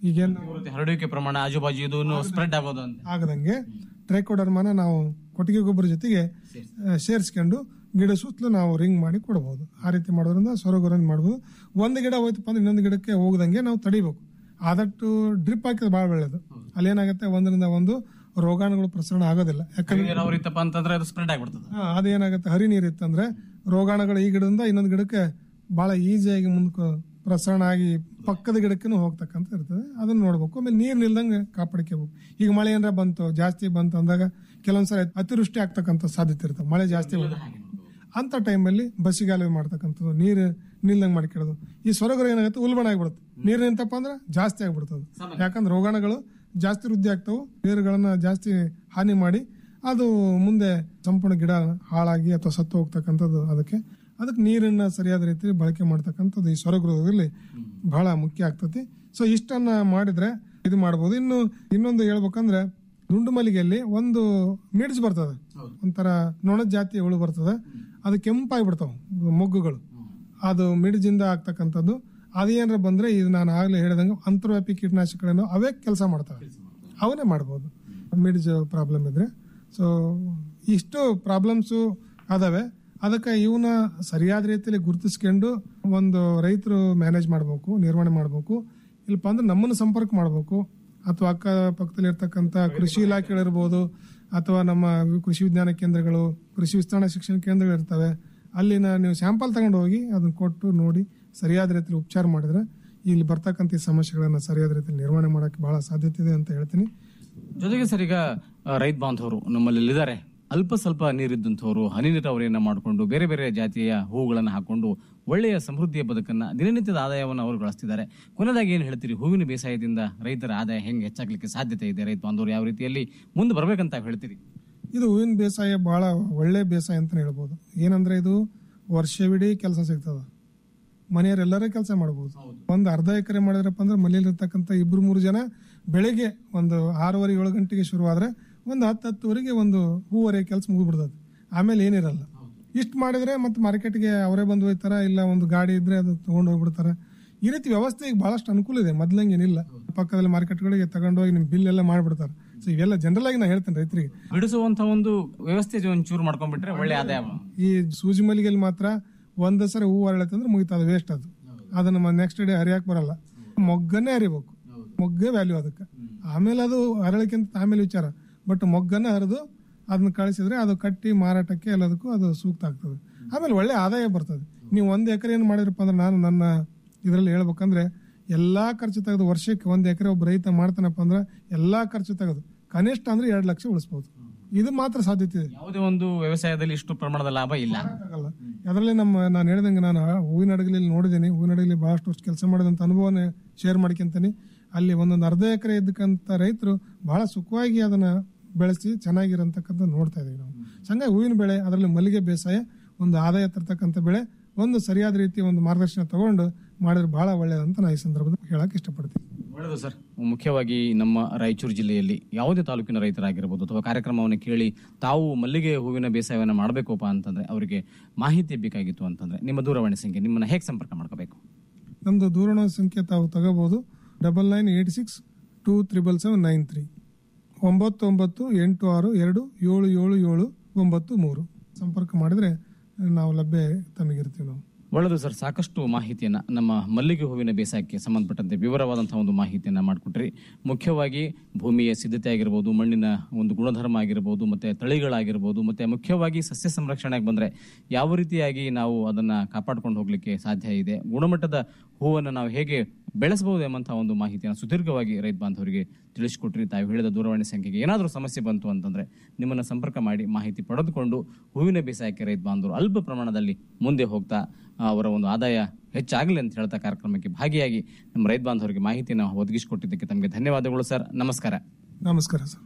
ಈಗೇನು ಹರಡುವಿಕೆ ಪ್ರಮಾಣ ಆಜುಬಾಜು ಇದು ಸ್ಪ್ರೆಡ್ ಆಗೋದು ಅಂತ ಆಗದಂಗೆ ಟ್ರೈಕೋಡರ್ಮಾನ ನಾವು ಕೊಟ್ಟಿಗೆ ಗೊಬ್ಬರ ಜೊತೆಗೆ ಆ, ಸೇರಿಸ್ಕೊಂಡು ಗಿಡ ಸುತ್ತಲೂ ನಾವು ರಿಂಗ್ ಮಾಡಿ ಕೊಡಬಹುದು ಆ ರೀತಿ ಮಾಡೋದ್ರಿಂದ ಸೊರಗೊರನ್ ಮಾಡ್ಬೋದು ಒಂದು ಗಿಡ ಹೋಯ್ತಪ್ಪ ಅಂದ್ರೆ ಇನ್ನೊಂದು ಗಿಡಕ್ಕೆ ಹೋಗದಂಗೆ ನಾವು ತಡಿಬೇಕು ಆದಷ್ಟು ಡ್ರಿಪ್ ಹಾಕಿದ್ರೆ ಬಹಳ ಒಳ್ಳೇದು ಅಲ್ಲೇನಾಗುತ್ತೆ ಒಂದರಿಂದ ಒಂದು ರೋಗಾಣುಗಳು ಪ್ರಸರಣ ಆಗೋದಿಲ್ಲ ಯಾಕಂದ್ರೆ ನೀರಾವರಿ ಇತ್ತಪ್ಪ ಅಂತಂದ್ರೆ ಅದು ಸ್ಪ್ರೆಡ್ ಆಗ್ಬಿಡ್ತದೆ ಹಾ, ಅದೇನಾಗುತ್ತೆ ಹರಿ ನೀರು ಇತ್ತಂದ್ರೆ ರೋಗಾಣುಗಳು ಈ ಗಿಡದಿಂದ ಇನ್ನೊಂದು ಗಿಡಕ್ಕೆ ಬಹಳ ಈಸಿಯಾಗಿ ಮುಂದಕ್ಕೆ ಪ್ರಸರಣ ಆಗಿ ಪಕ್ಕದ ಗಿಡಕ್ಕೂ ಹೋಗ್ತಕ್ಕಂತ ಇರ್ತದೆ ಅದನ್ನ ನೋಡ್ಬೇಕು ಆಮೇಲೆ ನೀರ್ ನಿಲ್ದಂಗೆ ಕಾಪಾಡ್ಕೋಬೇಕು ಈಗ ಮಳೆ ಏನಾರ ಬಂತು ಜಾಸ್ತಿ ಬಂತು ಅಂದಾಗ ಕೆಲವೊಂದ್ಸಲ ಅತಿವೃಷ್ಟಿ ಆಗ್ತಕ್ಕಂಥ ಸಾಧ್ಯತೆ ಇರ್ತದೆ ಮಳೆ ಜಾಸ್ತಿ ಬಂದ್ರೆ ಅಂತ ಟೈಮಲ್ಲಿ ಬಸಿಗಾಲುವೆ ಮಾಡ್ತಕ್ಕಂಥದ್ದು ನೀರು ನಿಲ್ದಂಗೆ ಮಾಡ್ಕೊಳ್ಳೋದು ಈ ಸೊರಗರು ಏನಾಗುತ್ತೆ ಉಲ್ಬಣ ಆಗ್ಬಿಡುತ್ತೆ ನೀರು ನಿಂತಪ್ಪ ಅಂದ್ರೆ ಜಾಸ್ತಿ ಆಗ್ಬಿಡ್ತದೆ ಯಾಕಂದ್ರೆ ರೋಗಾಣುಗಳು ಜಾಸ್ತಿ ವೃದ್ಧಿ ಆಗ್ತಾವು ಬೇರುಗಳನ್ನ ಜಾಸ್ತಿ ಹಾನಿ ಮಾಡಿ ಅದು ಮುಂದೆ ಸಂಪೂರ್ಣ ಗಿಡ ಹಾಳಾಗಿ ಅಥವಾ ಸತ್ತು ಹೋಗ್ತಕ್ಕಂಥದ್ದು ಅದಕ್ಕೆ ಅದಕ್ಕೆ ನೀರನ್ನ ಸರಿಯಾದ ರೀತಿಯಲ್ಲಿ ಬಳಕೆ ಮಾಡ್ತಕ್ಕಂಥದ್ದು ಈ ಸೊರಗೃಹದಲ್ಲಿ ಬಹಳ ಮುಖ್ಯ ಆಗ್ತತಿ ಸೊ ಇಷ್ಟನ್ನ ಮಾಡಿದ್ರೆ ಇದು ಮಾಡ್ಬೋದು ಇನ್ನು ಇನ್ನೊಂದು ಹೇಳ್ಬೇಕಂದ್ರೆ ದುಂಡು ಮಲ್ಲಿಗೆಯಲ್ಲಿ ಒಂದು ಮಿಡ್ಸ್ ಬರ್ತದೆ ಒಂಥರ ನೊಣದ ಜಾತಿಯ ಹುಳು ಬರ್ತದೆ ಅದು ಕೆಂಪಾಗಿ ಬಿಡ್ತಾವ ಮೊಗ್ಗುಗಳು ಅದು ಮಿಡ್ಜಿಂದ ಆಗ್ತಕ್ಕಂಥದ್ದು ಅದೇನಾರ ಬಂದ್ರೆ ಇದು ನಾನು ಆಗ್ಲೇ ಹೇಳಿದಂಗೆ ಅಂತರ್ವ್ಯಾಪಿ ಕೀಟನಾಶಕಗಳನ್ನು ಅವೇ ಕೆಲಸ ಮಾಡ್ತವೆ ಅವನ್ನೇ ಮಾಡ್ಬೋದು ಮಿಡ್ಜ್ ಪ್ರಾಬ್ಲಮ್ ಇದ್ರೆ ಸೊ ಇಷ್ಟು ಪ್ರಾಬ್ಲಮ್ಸು ಅದಾವೆ ಅದಕ್ಕೆ ಇವನ್ನ ಸರಿಯಾದ ರೀತಿಯಲ್ಲಿ ಗುರುತಿಸ್ಕೊಂಡು ಒಂದು ರೈತರು ಮ್ಯಾನೇಜ್ ಮಾಡಬೇಕು ನಿರ್ವಹಣೆ ಮಾಡಬೇಕು ಇಲ್ಲಪ್ಪ ಅಂದ್ರೆ ನಮ್ಮನ್ನು ಸಂಪರ್ಕ ಮಾಡಬೇಕು ಅಥವಾ ಅಕ್ಕ ಪಕ್ಕದಲ್ಲಿ ಇರ್ತಕ್ಕಂಥ ಕೃಷಿ ಇಲಾಖೆಗಳಿರ್ಬೋದು ಅಥವಾ ನಮ್ಮ ಕೃಷಿ ವಿಜ್ಞಾನ ಕೇಂದ್ರಗಳು ಕೃಷಿ ವಿಸ್ತರಣಾ ಶಿಕ್ಷಣ ಕೇಂದ್ರಗಳು ಇರ್ತವೆ ಅಲ್ಲಿನ ನೀವು ಸ್ಯಾಂಪಲ್ ತಗೊಂಡು ಹೋಗಿ ಅದನ್ನ ಕೊಟ್ಟು ನೋಡಿ ಸರಿಯಾದ ರೀತಿಯಲ್ಲಿ ಉಪಚಾರ ಮಾಡಿದ್ರೆ ಇಲ್ಲಿ ಬರ್ತಕ್ಕಂಥ ಈ ಸಮಸ್ಯೆಗಳನ್ನ ಸರಿಯಾದ ರೀತಿಯಲ್ಲಿ ನಿರ್ವಹಣೆ ಮಾಡಕ್ಕೆ ಬಹಳ ಸಾಧ್ಯತೆ ಇದೆ ಅಂತ ಹೇಳ್ತೀನಿ ಜೊತೆಗೆ ಸರ್ ಈಗ ಆ, ರೈತ ಬಾಂಧವರು ನಮ್ಮಲ್ಲಿ ಇದ್ದಾರೆ ಅಲ್ಪ ಸ್ವಲ್ಪ ನೀರಿದ್ದಂಥವ್ರು ಹನಿ ನೀರಾವರಿಯನ್ನ ಮಾಡಿಕೊಂಡು ಬೇರೆ ಬೇರೆ ಜಾತಿಯ ಹೂಗಳನ್ನು ಹಾಕೊಂಡು ಒಳ್ಳೆಯ ಸಮೃದ್ಧಿಯ ಬದುಕನ್ನ ದಿನನಿತ್ಯದ ಆದಾಯವನ್ನು ಅವರು ಗಳಿಸ್ತಿದ್ದಾರೆ ಕೊನೆಯದಾಗಿ ಏನು ಹೇಳ್ತೀರಿ ಹೂವಿನ ಬೇಸಾಯದಿಂದ ರೈತರ ಆದಾಯ ಹೆಂಗೆ ಹೆಚ್ಚಾಗ್ಲಿಕ್ಕೆ ಸಾಧ್ಯತೆ ಇದೆ ರೈತ ಬಾಂಧವರು ಯಾವ ರೀತಿಯಲ್ಲಿ ಮುಂದೆ ಬರ್ಬೇಕಂತ ಹೇಳ್ತೀರಿ ಇದು ಹೂವಿನ ಬೇಸಾಯ ಬಹಳ ಒಳ್ಳೆ ಬೇಸಾಯ ಅಂತ ಹೇಳ್ಬೋದು ಏನಂದ್ರೆ ಇದು ವರ್ಷವಿಡೀ ಕೆಲಸ ಸಿಗ್ತದ ಮನೆಯವರೆಲ್ಲರೂ ಕೆಲಸ ಮಾಡ್ಬೋದು ಒಂದು ಅರ್ಧ ಎಕರೆ ಮಾಡಿದ್ರಪ್ಪ ಅಂದ್ರೆ ಮನೇಲಿ ಇರ್ತಕ್ಕಂಥ ಇಬ್ರು ಮೂರು ಜನ ಬೆಳಿಗ್ಗೆ ಒಂದು ಆರೂವರೆ ಏಳು ಗಂಟೆಗೆ ಶುರುವಾದ್ರೆ ಒಂದು ಹತ್ತು ಹತ್ತುವರೆಗೆ ಒಂದು ಹೂವರೆ ಕೆಲಸ ಮುಗಿಬಿಡ್ತದೆ ಆಮೇಲೆ ಏನಿರಲ್ಲ ಇಷ್ಟು ಮಾಡಿದ್ರೆ ಮತ್ತೆ ಮಾರ್ಕೆಟ್ಗೆ ಅವರೇ ಬಂದು ಹೋಯ್ತಾರ ಇಲ್ಲ ಒಂದು ಗಾಡಿ ಇದ್ರೆ ಅದು ತಗೊಂಡು ಹೋಗ್ಬಿಡ್ತಾರೆ ಈ ರೀತಿ ವ್ಯವಸ್ಥೆ ಈಗ ಬಹಳಷ್ಟು ಅನುಕೂಲ ಇದೆ ಮೊದ್ಲಂಗೇನಿಲ್ಲ ಪಕ್ಕದಲ್ಲಿ ಮಾರ್ಕೆಟ್ಗಳಿಗೆ ತಗೊಂಡೋಗಿ ನಿಮ್ ಬಿಲ್ ಎಲ್ಲ ಮಾಡ್ಬಿಡ್ತಾರೆ ಸೊ ಇವೆಲ್ಲ ಜನರಲ್ ಆಗಿ ನಾ ಹೇಳ್ತೇನೆ ರೈತರಿಗೆ ಬಿಡಿಸುವಂತ ಒಂದು ವ್ಯವಸ್ಥೆ ಒಂಚೂರು ಮಾಡ್ಕೊಂಡ್ಬಿಟ್ರೆ ಒಳ್ಳೆ ಆದಾಯ ಈ ಸೂಜಿ ಮಲ್ಲಿಗೆಯಲ್ಲಿ ಮಾತ್ರ ಒಂದ್ ಸರಿ ಹೂವು ಅರಳತ್ತಂದ್ರೆ ಮುಗಿತು ಅದು ವೇಸ್ಟ್ ಅದು ಅದನ್ನ ನೆಕ್ಸ್ಟ್ ಡೇ ಹರಿಯಾಕ್ ಬರಲ್ಲ ಮೊಗ್ಗನ್ನೇ ಹರಿಬೇಕು ಮೊಗ್ಗೇ ವ್ಯಾಲ್ಯೂ ಅದಕ್ಕೆ ಆಮೇಲೆ ಅದು ಅರಳಕ್ಕಿಂತ ಆಮೇಲೆ ವಿಚಾರ ಬಟ್ ಮೊಗ್ಗನ್ನ ಹರಿದು ಅದನ್ನ ಕಳಿಸಿದ್ರೆ ಅದು ಕಟ್ಟಿ ಮಾರಾಟಕ್ಕೆ ಎಲ್ಲದಕ್ಕೂ ಅದು ಸೂಕ್ತ ಆಗ್ತದೆ ಆಮೇಲೆ ಒಳ್ಳೆ ಆದಾಯ ಬರ್ತದೆ ನೀವು ಒಂದ್ ಎಕರೆ ಏನ್ ಮಾಡಿದ್ರಪ್ಪ ಅಂದ್ರೆ ನಾನು ನನ್ನ ಇದರಲ್ಲಿ ಹೇಳ್ಬೇಕಂದ್ರೆ ಎಲ್ಲಾ ಖರ್ಚು ತೆಗೆದು ವರ್ಷಕ್ಕೆ ಒಂದ್ ಎಕರೆ ಒಬ್ಬ ರೈತ ಮಾಡ್ತಾನಪ್ಪ ಅಂದ್ರೆ ಎಲ್ಲಾ ಖರ್ಚು ತೆಗೆದು ಕನಿಷ್ಠ ಅಂದ್ರೆ ಎರಡ್ ಲಕ್ಷ ಉಳಿಸ್ಬೋದು ಇದು ಮಾತ್ರ ಸಾಧ್ಯತೆ ಇದೆ ಯಾವುದೇ ಒಂದು ವ್ಯವಸಾಯದಲ್ಲಿ ಇಷ್ಟು ಪ್ರಮಾಣದ ಲಾಭ ಇಲ್ಲ ಆಗಲ್ಲ ಅದರಲ್ಲಿ ನಮ್ಮ ನಾನು ಹೇಳಿದಂಗೆ ನಾನು ಹೂವಿನ ಅಡಗಲಿಯಲ್ಲಿ ನೋಡಿದ್ದೀನಿ ಹೂವಿನ ಅಡಗಲಿ ಬಹಳಷ್ಟು ವರ್ಷ ಕೆಲಸ ಮಾಡಿದಂತ ಅನುಭವನ ಶೇರ್ ಮಾಡ್ಕೊಂತೀನಿ ಅಲ್ಲಿ ಒಂದೊಂದು ಅರ್ಧ ಎಕರೆ ಇದ್ದಕ್ಕಂತ ರೈತರು ಬಹಳ ಸುಖವಾಗಿ ಅದನ್ನ ಬೆಳೆಸಿ ಚೆನ್ನಾಗಿರಂತಕ್ಕಂಥ ನೋಡ್ತಾ ಇದೀವಿ ನಾವು ಹಂಗಾಗಿ ಹೂವಿನ ಬೆಳೆ ಅದರಲ್ಲಿ ಮಲ್ಲಿಗೆ ಬೇಸಾಯ ಒಂದು ಆದಾಯ ತರ್ತಕ್ಕಂಥ ಬೆಳೆ ಒಂದು ಸರಿಯಾದ ರೀತಿಯ ಒಂದು ಮಾರ್ಗದರ್ಶನ ತಗೊಂಡು ಮಾಡಿದ್ರೆ ಬಹಳ ಒಳ್ಳೆಯದಂತ ನಾನು ಈ ಸಂದರ್ಭದಲ್ಲಿ ಹೇಳಕ್ ಇಷ್ಟಪಡ್ತೀನಿ ಒಳ್ಳೆಯದು ಸರ್ ಮುಖ್ಯವಾಗಿ ನಮ್ಮ ರಾಯಚೂರು ಜಿಲ್ಲೆಯಲ್ಲಿ ಯಾವುದೇ ತಾಲೂಕಿನ ರೈತರಾಗಿರ್ಬೋದು ಅಥವಾ ಕಾರ್ಯಕ್ರಮವನ್ನು ಕೇಳಿ ತಾವು ಮಲ್ಲಿಗೆ ಹೂವಿನ ಬೇಸಾಯವನ್ನು ಮಾಡಬೇಕಪ್ಪ ಅಂತಂದ್ರೆ ಅವರಿಗೆ ಮಾಹಿತಿ ಬೇಕಾಗಿತ್ತು ಅಂತಂದ್ರೆ ನಿಮ್ಮ ದೂರವಾಣಿ ಸಂಖ್ಯೆ ನಿಮ್ಮನ್ನ ಹೇಗೆ ಸಂಪರ್ಕ ಮಾಡ್ಕೋಬೇಕು ನಮ್ದು ದೂರವಾಣಿ ಸಂಖ್ಯೆ ತಾವು ತಗೋಬಹುದು double nine eight six two triple seven nine three ಒಂಬತ್ತು ಒಂಬತ್ತು ಎಂಟು ಆರು ಎರಡು ಏಳು ಏಳು ಏಳು ಒಂಬತ್ತು ಮೂರು ಸಂಪರ್ಕ ಮಾಡಿದ್ರೆ ನಾವು ಲಭ್ಯ ತಮಗಿರ್ತೀವಿ ನಾವು ಒಳ್ಳೆಯದು ಸರ್ ಸಾಕಷ್ಟು ಮಾಹಿತಿಯನ್ನ ನಮ್ಮ ಮಲ್ಲಿಗೆ ಹೂವಿನ ಬೇಸಾಯಕ್ಕೆ ಸಂಬಂಧಪಟ್ಟಂತೆ ವಿವರವಾದಂತಹ ಒಂದು ಮಾಹಿತಿಯನ್ನ ಮಾಡಿಕೊಟ್ರಿ ಮುಖ್ಯವಾಗಿ ಭೂಮಿಯ ಸಿದ್ಧತೆ ಆಗಿರ್ಬೋದು ಮಣ್ಣಿನ ಒಂದು ಗುಣಧರ್ಮ ಆಗಿರ್ಬೋದು ಮತ್ತೆ ತಳಿಗಳಾಗಿರ್ಬೋದು ಮತ್ತೆ ಮುಖ್ಯವಾಗಿ ಸಸ್ಯ ಸಂರಕ್ಷಣೆಗೆ ಬಂದ್ರೆ ಯಾವ ರೀತಿಯಾಗಿ ನಾವು ಅದನ್ನ ಕಾಪಾಡ್ಕೊಂಡು ಹೋಗ್ಲಿಕ್ಕೆ ಸಾಧ್ಯ ಇದೆ ಗುಣಮಟ್ಟದ ಹೂವನ್ನು ನಾವು ಹೇಗೆ ಬೆಳೆಸಬಹುದು ಎಂಬಂತಹ ಒಂದು ಮಾಹಿತಿಯನ್ನು ಸುದೀರ್ಘವಾಗಿ ರೈತ ಬಾಂಧವರಿಗೆ ತಿಳಿಸಿಕೊಟ್ರಿ ತಾವು ಹೇಳಿದ ದೂರವಾಣಿ ಸಂಖ್ಯೆಗೆ ಏನಾದರೂ ಸಮಸ್ಯೆ ಬಂತು ಅಂತಂದ್ರೆ ನಿಮ್ಮನ್ನ ಸಂಪರ್ಕ ಮಾಡಿ ಮಾಹಿತಿ ಪಡೆದುಕೊಂಡು ಹೂವಿನ ಬೇಸಾಯಕ್ಕೆ ರೈತ ಬಾಂಧವರು ಅಲ್ಪ ಪ್ರಮಾಣದಲ್ಲಿ ಮುಂದೆ ಹೋಗ್ತಾ ಆ, ಅವರ ಒಂದು ಆದಾಯ ಹೆಚ್ಚಾಗಲಿ ಅಂತ ಹೇಳ್ತಾ ಕಾರ್ಯಕ್ರಮಕ್ಕೆ ಭಾಗಿಯಾಗಿ ನಮ್ಮ ರೈತ ಬಾಂಧವರಿಗೆ ಮಾಹಿತಿಯನ್ನು ಒದಗಿಸಿಕೊಟ್ಟಿದ್ದಕ್ಕೆ ತಮಗೆ ಧನ್ಯವಾದಗಳು ಸರ್ ನಮಸ್ಕಾರ ನಮಸ್ಕಾರ ಸರ್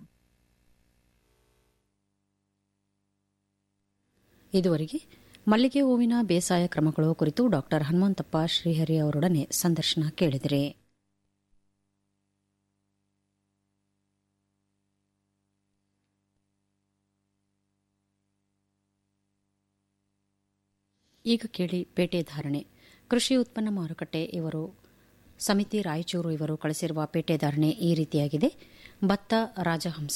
ಇದುವರೆಗೆ ಮಲ್ಲಿಗೆ ಹೂವಿನ ಬೇಸಾಯ ಕ್ರಮಗಳು ಕುರಿತು ಡಾಕ್ಟರ್ ಹನುಮಂತಪ್ಪ ಶ್ರೀಹರಿ ಅವರೊಡನೆ ಸಂದರ್ಶನ ಕೇಳಿದಿರಿ ಈಗ ಕೇಳಿ ಪೇಟೆ ಧಾರಣೆ ಕೃಷಿ ಉತ್ಪನ್ನ ಮಾರುಕಟ್ಟೆ ಇವರು ಸಮಿತಿ ರಾಯಚೂರು ಇವರು ಕಳಿಸಿರುವ ಪೇಟೆ ಧಾರಣೆ ಈ ರೀತಿಯಾಗಿದೆ ಭತ್ತ ರಾಜಹಂಸ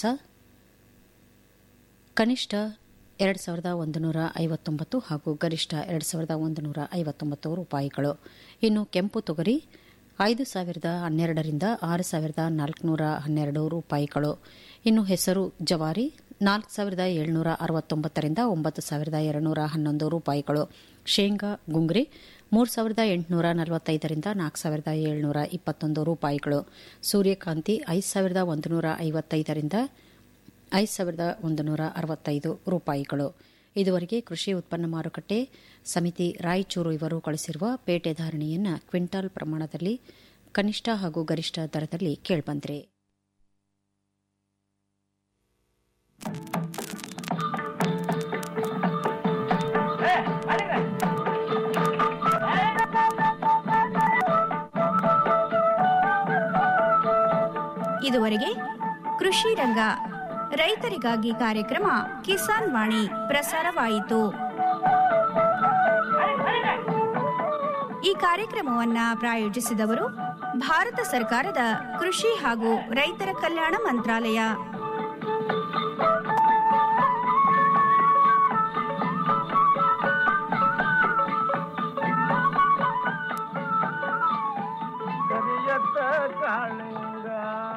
ಕನಿಷ್ಠ ಎರಡು ಸಾವಿರದ ಒಂದು ನೂರ ಐವತ್ತೊಂಬತ್ತು ಹಾಗೂ ಗರಿಷ್ಠ ಎರಡು ಸಾವಿರದ ಒಂದು ನೂರ ಐವತ್ತೊಂಬತ್ತು ರೂಪಾಯಿಗಳು ಇನ್ನು ಕೆಂಪು ತೊಗರಿ ಐದು ಸಾವಿರದ ಹನ್ನೆರಡರಿಂದ ಆರು ಸಾವಿರದ ನಾಲ್ಕುನೂರ ಹನ್ನೆರಡು ರೂಪಾಯಿಗಳು ಇನ್ನು ಹೆಸರು ಜವಾರಿ ನಾಲ್ಕು ಸಾವಿರದ ಏಳ್ನೂರ ಅರವತ್ತೊಂಬತ್ತರಿಂದ ಒಂಬತ್ತು ಸಾವಿರದ ಎರಡುನೂರ ಹನ್ನೊಂದು ರೂಪಾಯಿಗಳು ಶೇಂಗಾ ಗುಂಗ್ರಿ ಮೂರು ಸಾವಿರದ ಎಂಟುನೂರ ನಲವತ್ತೈದರಿಂದ ನಾಲ್ಕು ಸಾವಿರದ ಏಳ್ನೂರ ಇಪ್ಪತ್ತೊಂದು ರೂಪಾಯಿಗಳು ಸೂರ್ಯಕಾಂತಿ ಐದು ಸಾವಿರದ ಒಂದು ನೂರ ಐವತ್ತೈದರಿಂದ ಐದು ಸಾವಿರದ ಒಂದು ನೂರ ಅರವತ್ತೈದು ರೂಪಾಯಿಗಳು ಇದುವರೆಗೆ ಕೃಷಿ ಉತ್ಪನ್ನ ಮಾರುಕಟ್ಟೆ ಸಮಿತಿ ರಾಯಚೂರು ಇವರು ಕಳಿಸಿರುವ ಪೇಟೆ ಧಾರಣೆಯನ್ನು ಕ್ವಿಂಟಾಲ್ ಪ್ರಮಾಣದಲ್ಲಿ ಕನಿಷ್ಠ ಹಾಗೂ ಗರಿಷ್ಠ ದರದಲ್ಲಿ ಕೇಳ್ಬಂದ್ರೆ ಇದುವರೆಗೆ ಕೃಷಿ ರಂಗ ರೈತರಿಗಾಗಿ ಕಾರ್ಯಕ್ರಮ ಕಿಸಾನ್ ವಾಣಿ ಪ್ರಸಾರವಾಯಿತು ಈ ಕಾರ್ಯಕ್ರಮವನ್ನ ಪ್ರಾಯೋಜಿಸಿದವರು ಭಾರತ ಸರ್ಕಾರದ ಕೃಷಿ ಹಾಗೂ ರೈತರ ಕಲ್ಯಾಣ ಮಂತ್ರಾಲಯ ಕರಿಯತ್ತ ಕಾಳಿಂಗ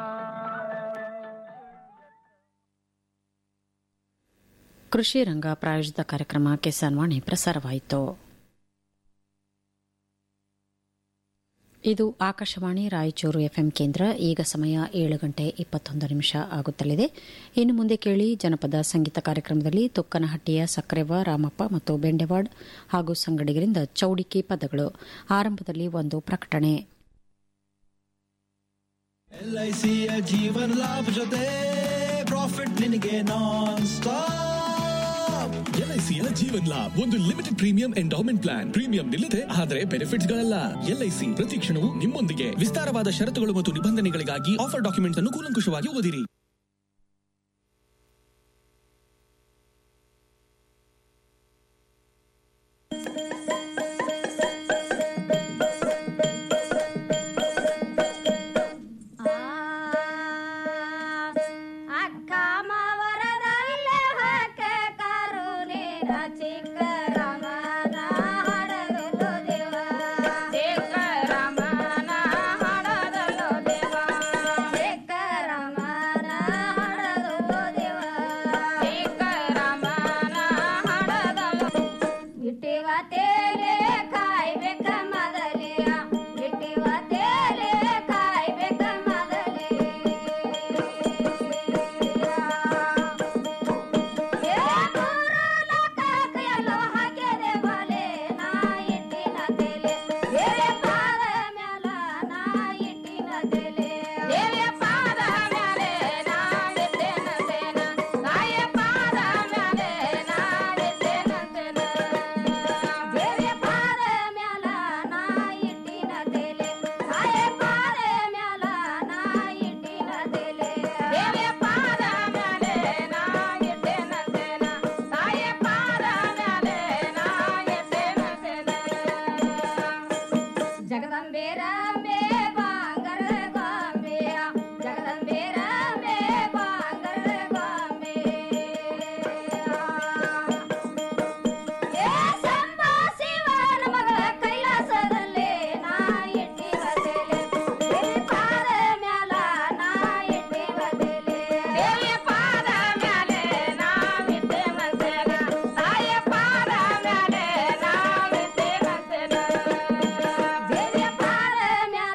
ಕೃಷಿ ರಂಗ ಪ್ರಾಯೋಜಿತ ಕಾರ್ಯಕ್ರಮ ಕಿಸಾನ್ ವಾಣಿ ಪ್ರಸಾರವಾಯಿತು ಇದು ಆಕಾಶವಾಣಿ ರಾಯಚೂರು ಎಫ್ಎಂ ಕೇಂದ್ರ ಈಗ ಸಮಯ ಏಳು ಗಂಟೆ ಇಪ್ಪತ್ತೊಂದು ನಿಮಿಷ ಆಗುತ್ತಲಿದೆ ಇನ್ನು ಮುಂದೆ ಕೇಳಿ ಜನಪದ ಸಂಗೀತ ಕಾರ್ಯಕ್ರಮದಲ್ಲಿ ತುಕ್ಕನಹಟ್ಟಿಯ ಸಕ್ರೆವ ರಾಮಪ್ಪ ಮತ್ತು ಬೆಂಡೆವಾಡ್ ಹಾಗೂ ಸಂಗಡಿಗರಿಂದ ಚೌಡಿಕಿ ಪದಗಳು ಆರಂಭದಲ್ಲಿ ಒಂದು ಪ್ರಕಟಣೆ ಎಲ್ಐಸಿಯ ಜೀವನ ಲಾಭ ಜೊತೆ ಪ್ರಾಫಿಟ್ ನಿನಗೆ ನಾನ್ ಸ್ಟಾಪ್ ಎಲ್ಐಸಿಯ ಜೀವನ್ ಲಾಭ್ ಒಂದು limited premium endowment plan premium ನಿಲ್ಲದೆ ಆದರೆ ಬೆನಿಫಿಟ್ಸ್ ಗಳಲ್ಲ ಎಲ್ಐಸಿ ಪ್ರತಿ ಕ್ಷಣವೂ ನಿಮ್ಮೊಂದಿಗೆ ವಿಸ್ತಾರವಾದ ಷರತ್ತುಗಳು ಮತ್ತು ನಿಬಂಧನೆಗಳಿಗಾಗಿ ಆಫರ್ ಡಾಕ್ಯುಮೆಂಟ್ಸ್ ಅನ್ನು ಕೂಲಂಕುಷವಾಗಿ ಓದಿರಿ ಅಕ್ಕ ಮಾವರದಲ್ಲೇ ಹಾಕ ಕರುಣಿನ ಚಿಕ್ಕ ರಮನ ಹಡದಲು ದೇವ ಚಿಕ್ಕ ರಮನ ಹಡದಲು ದೇವ ಚಿಕ್ಕ ರಮನ ಹಡದಲು ದೇವ ಚಿಕ್ಕ ರಮನ ಹಡದಲು ಇಟ್ಟಿವ ತೇಲೆ ಕಾಯ್ಬೇಕ ಮೊದಲಿಯ ಇಟ್ಟಿವ ತೇಲೆ ಕಾಯ್ಬೇಕ ಮೊದಲೇ ಜಗದಂಬೆ ರಾಮೆ ಬಾಂಗರ ಗಾಂಬೆಯ ಜಗದಂಬೆ ರಾಮೆ ಬಾಂಗರ ಗಾಂಬೆ ಏ ಸಂಬ ಶಿವನ ಮಗಳ ಕೈಲಾಸದಲ್ಲೇ ನಾ ಇಟ್ಟಿವ ತಲೆ ದೇವಿ ಪಾದ ಮ್ಯಾಲ ನಾ ಇಟ್ಟಿವ ತಲೆ ದೇವಿಯ ಪಾದ ಮ್ಯಾಲೆ ನಾ ಇಟ್ಟೆ ಮಸೇನ ತಾಯಿಯ ಪಾದ ಮ್ಯಾಲೆ ನಾ ಇಟ್ಟೆ ಮಸೇನ ದೇವಿಯ ಪಾದ ಮ್ಯಾಲೆ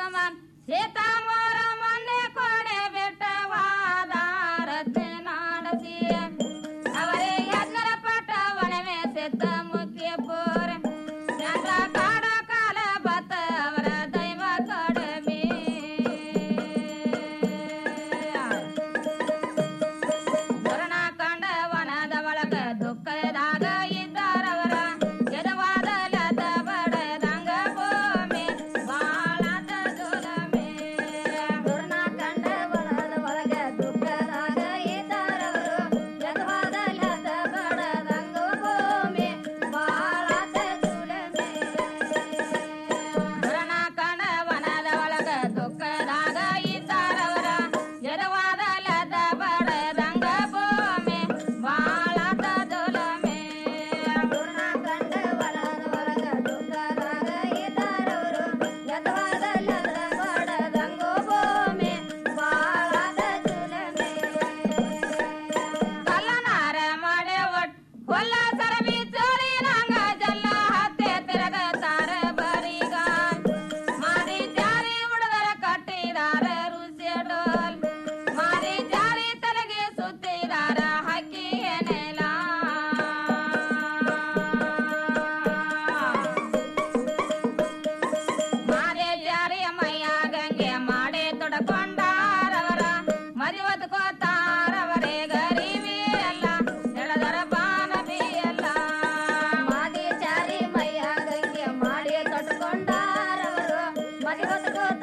ಕುಸುಮ ಸೀತಾಮೋರ ಮೊನ್ನೆ ಕೊಡೆ ಬೆಟ್ಟವಾದಾರತೆ ನಾಡಸಿ ಅವರೇ ಯಜ್ಞರ ಪಟ ಒಣವೆ ಸೆತ್ತ ಮುಖ್ಯ ಪೋರ ಚಂದ್ರ ಕಾಡ ಕಾಲ ಬತ್ತ ಅವರ ದೈವ ಕಡಿಮೆ ವರಣ ಕಂಡ ವನದ ಒಳಗ ದುಃಖದಾಗ ಇದ್ದಾರವರ ಎದವಾದ ಲದ ಬಡದಂಗ ಭೂಮಿ ಬಾಳದ ದುಲಮೆ ವರಣ ಕಂಡ ವನದ ಒಳಗ ದುಃಖದಾಗ ಇದ್ದಾರವರು ಎದವಾದ ಲದ ಬಡದಂಗ ಭೂಮಿ ಬಾಳದ ದುಲಮೆ ವರಣ ಕಂಡ ವನದ ಒಳಗ ದುಃಖದಾಗ ಇದ್ದಾರವರ ಎದವಾದ ಲದ ಬಡದಂಗ ಭೂಮಿ ಬಾಳದ ದುಲಮೆ ವರಣ ಕಂಡ ವನದ ಒಳಗ ದುಃಖದಾಗ ಇದ್ದಾರವರು ಎದವಾದ ಲದ ಬಡದಂಗ ಭೂಮಿ ಬಾಳದ ದುಲಮೆ ಕಲ್ಲನಾರ ಮಾಡೆ ಒಟ್ ಕೊಲ್ಲ ಸರಬಿ ಚೋರಿ ನಂಗ ಜಲ್ಲ ಹತ್ತೆ ತಿರಗತಾರ ಬರಿಗ ಮಾರಿ ಜಾರಿ ಉಡದರ ಕಟ್ಟಿದಾರ ರುಸಿಯ ಡೋಲ್ ಮಾರಿ ಜಾರಿ ತಲೆಗೆ ಸುತ್ತಿದಾರ ಹಕ್ಕಿ ನೆಲ ಮಾರೆ ಜಾರಿಯ ಮೈಯ ಗಂಗೆ ಮಾಡೆ ತೊಡಕೊಂಡಾರವರ ಮದುವತ್ ಕೋತಾರವರೇ ಗರಿವಿ ಎಲ್ಲ ಎಳದರ ಬಾನಬಿ ಎಲ್ಲ ಮಾದಿ ಜಾರಿ ಮೈಯ ಗಂಗೆ ಮಾಡಿ ತೊಡಕೊಂಡಾರವರು ಮದುವತ್ ಕೋತ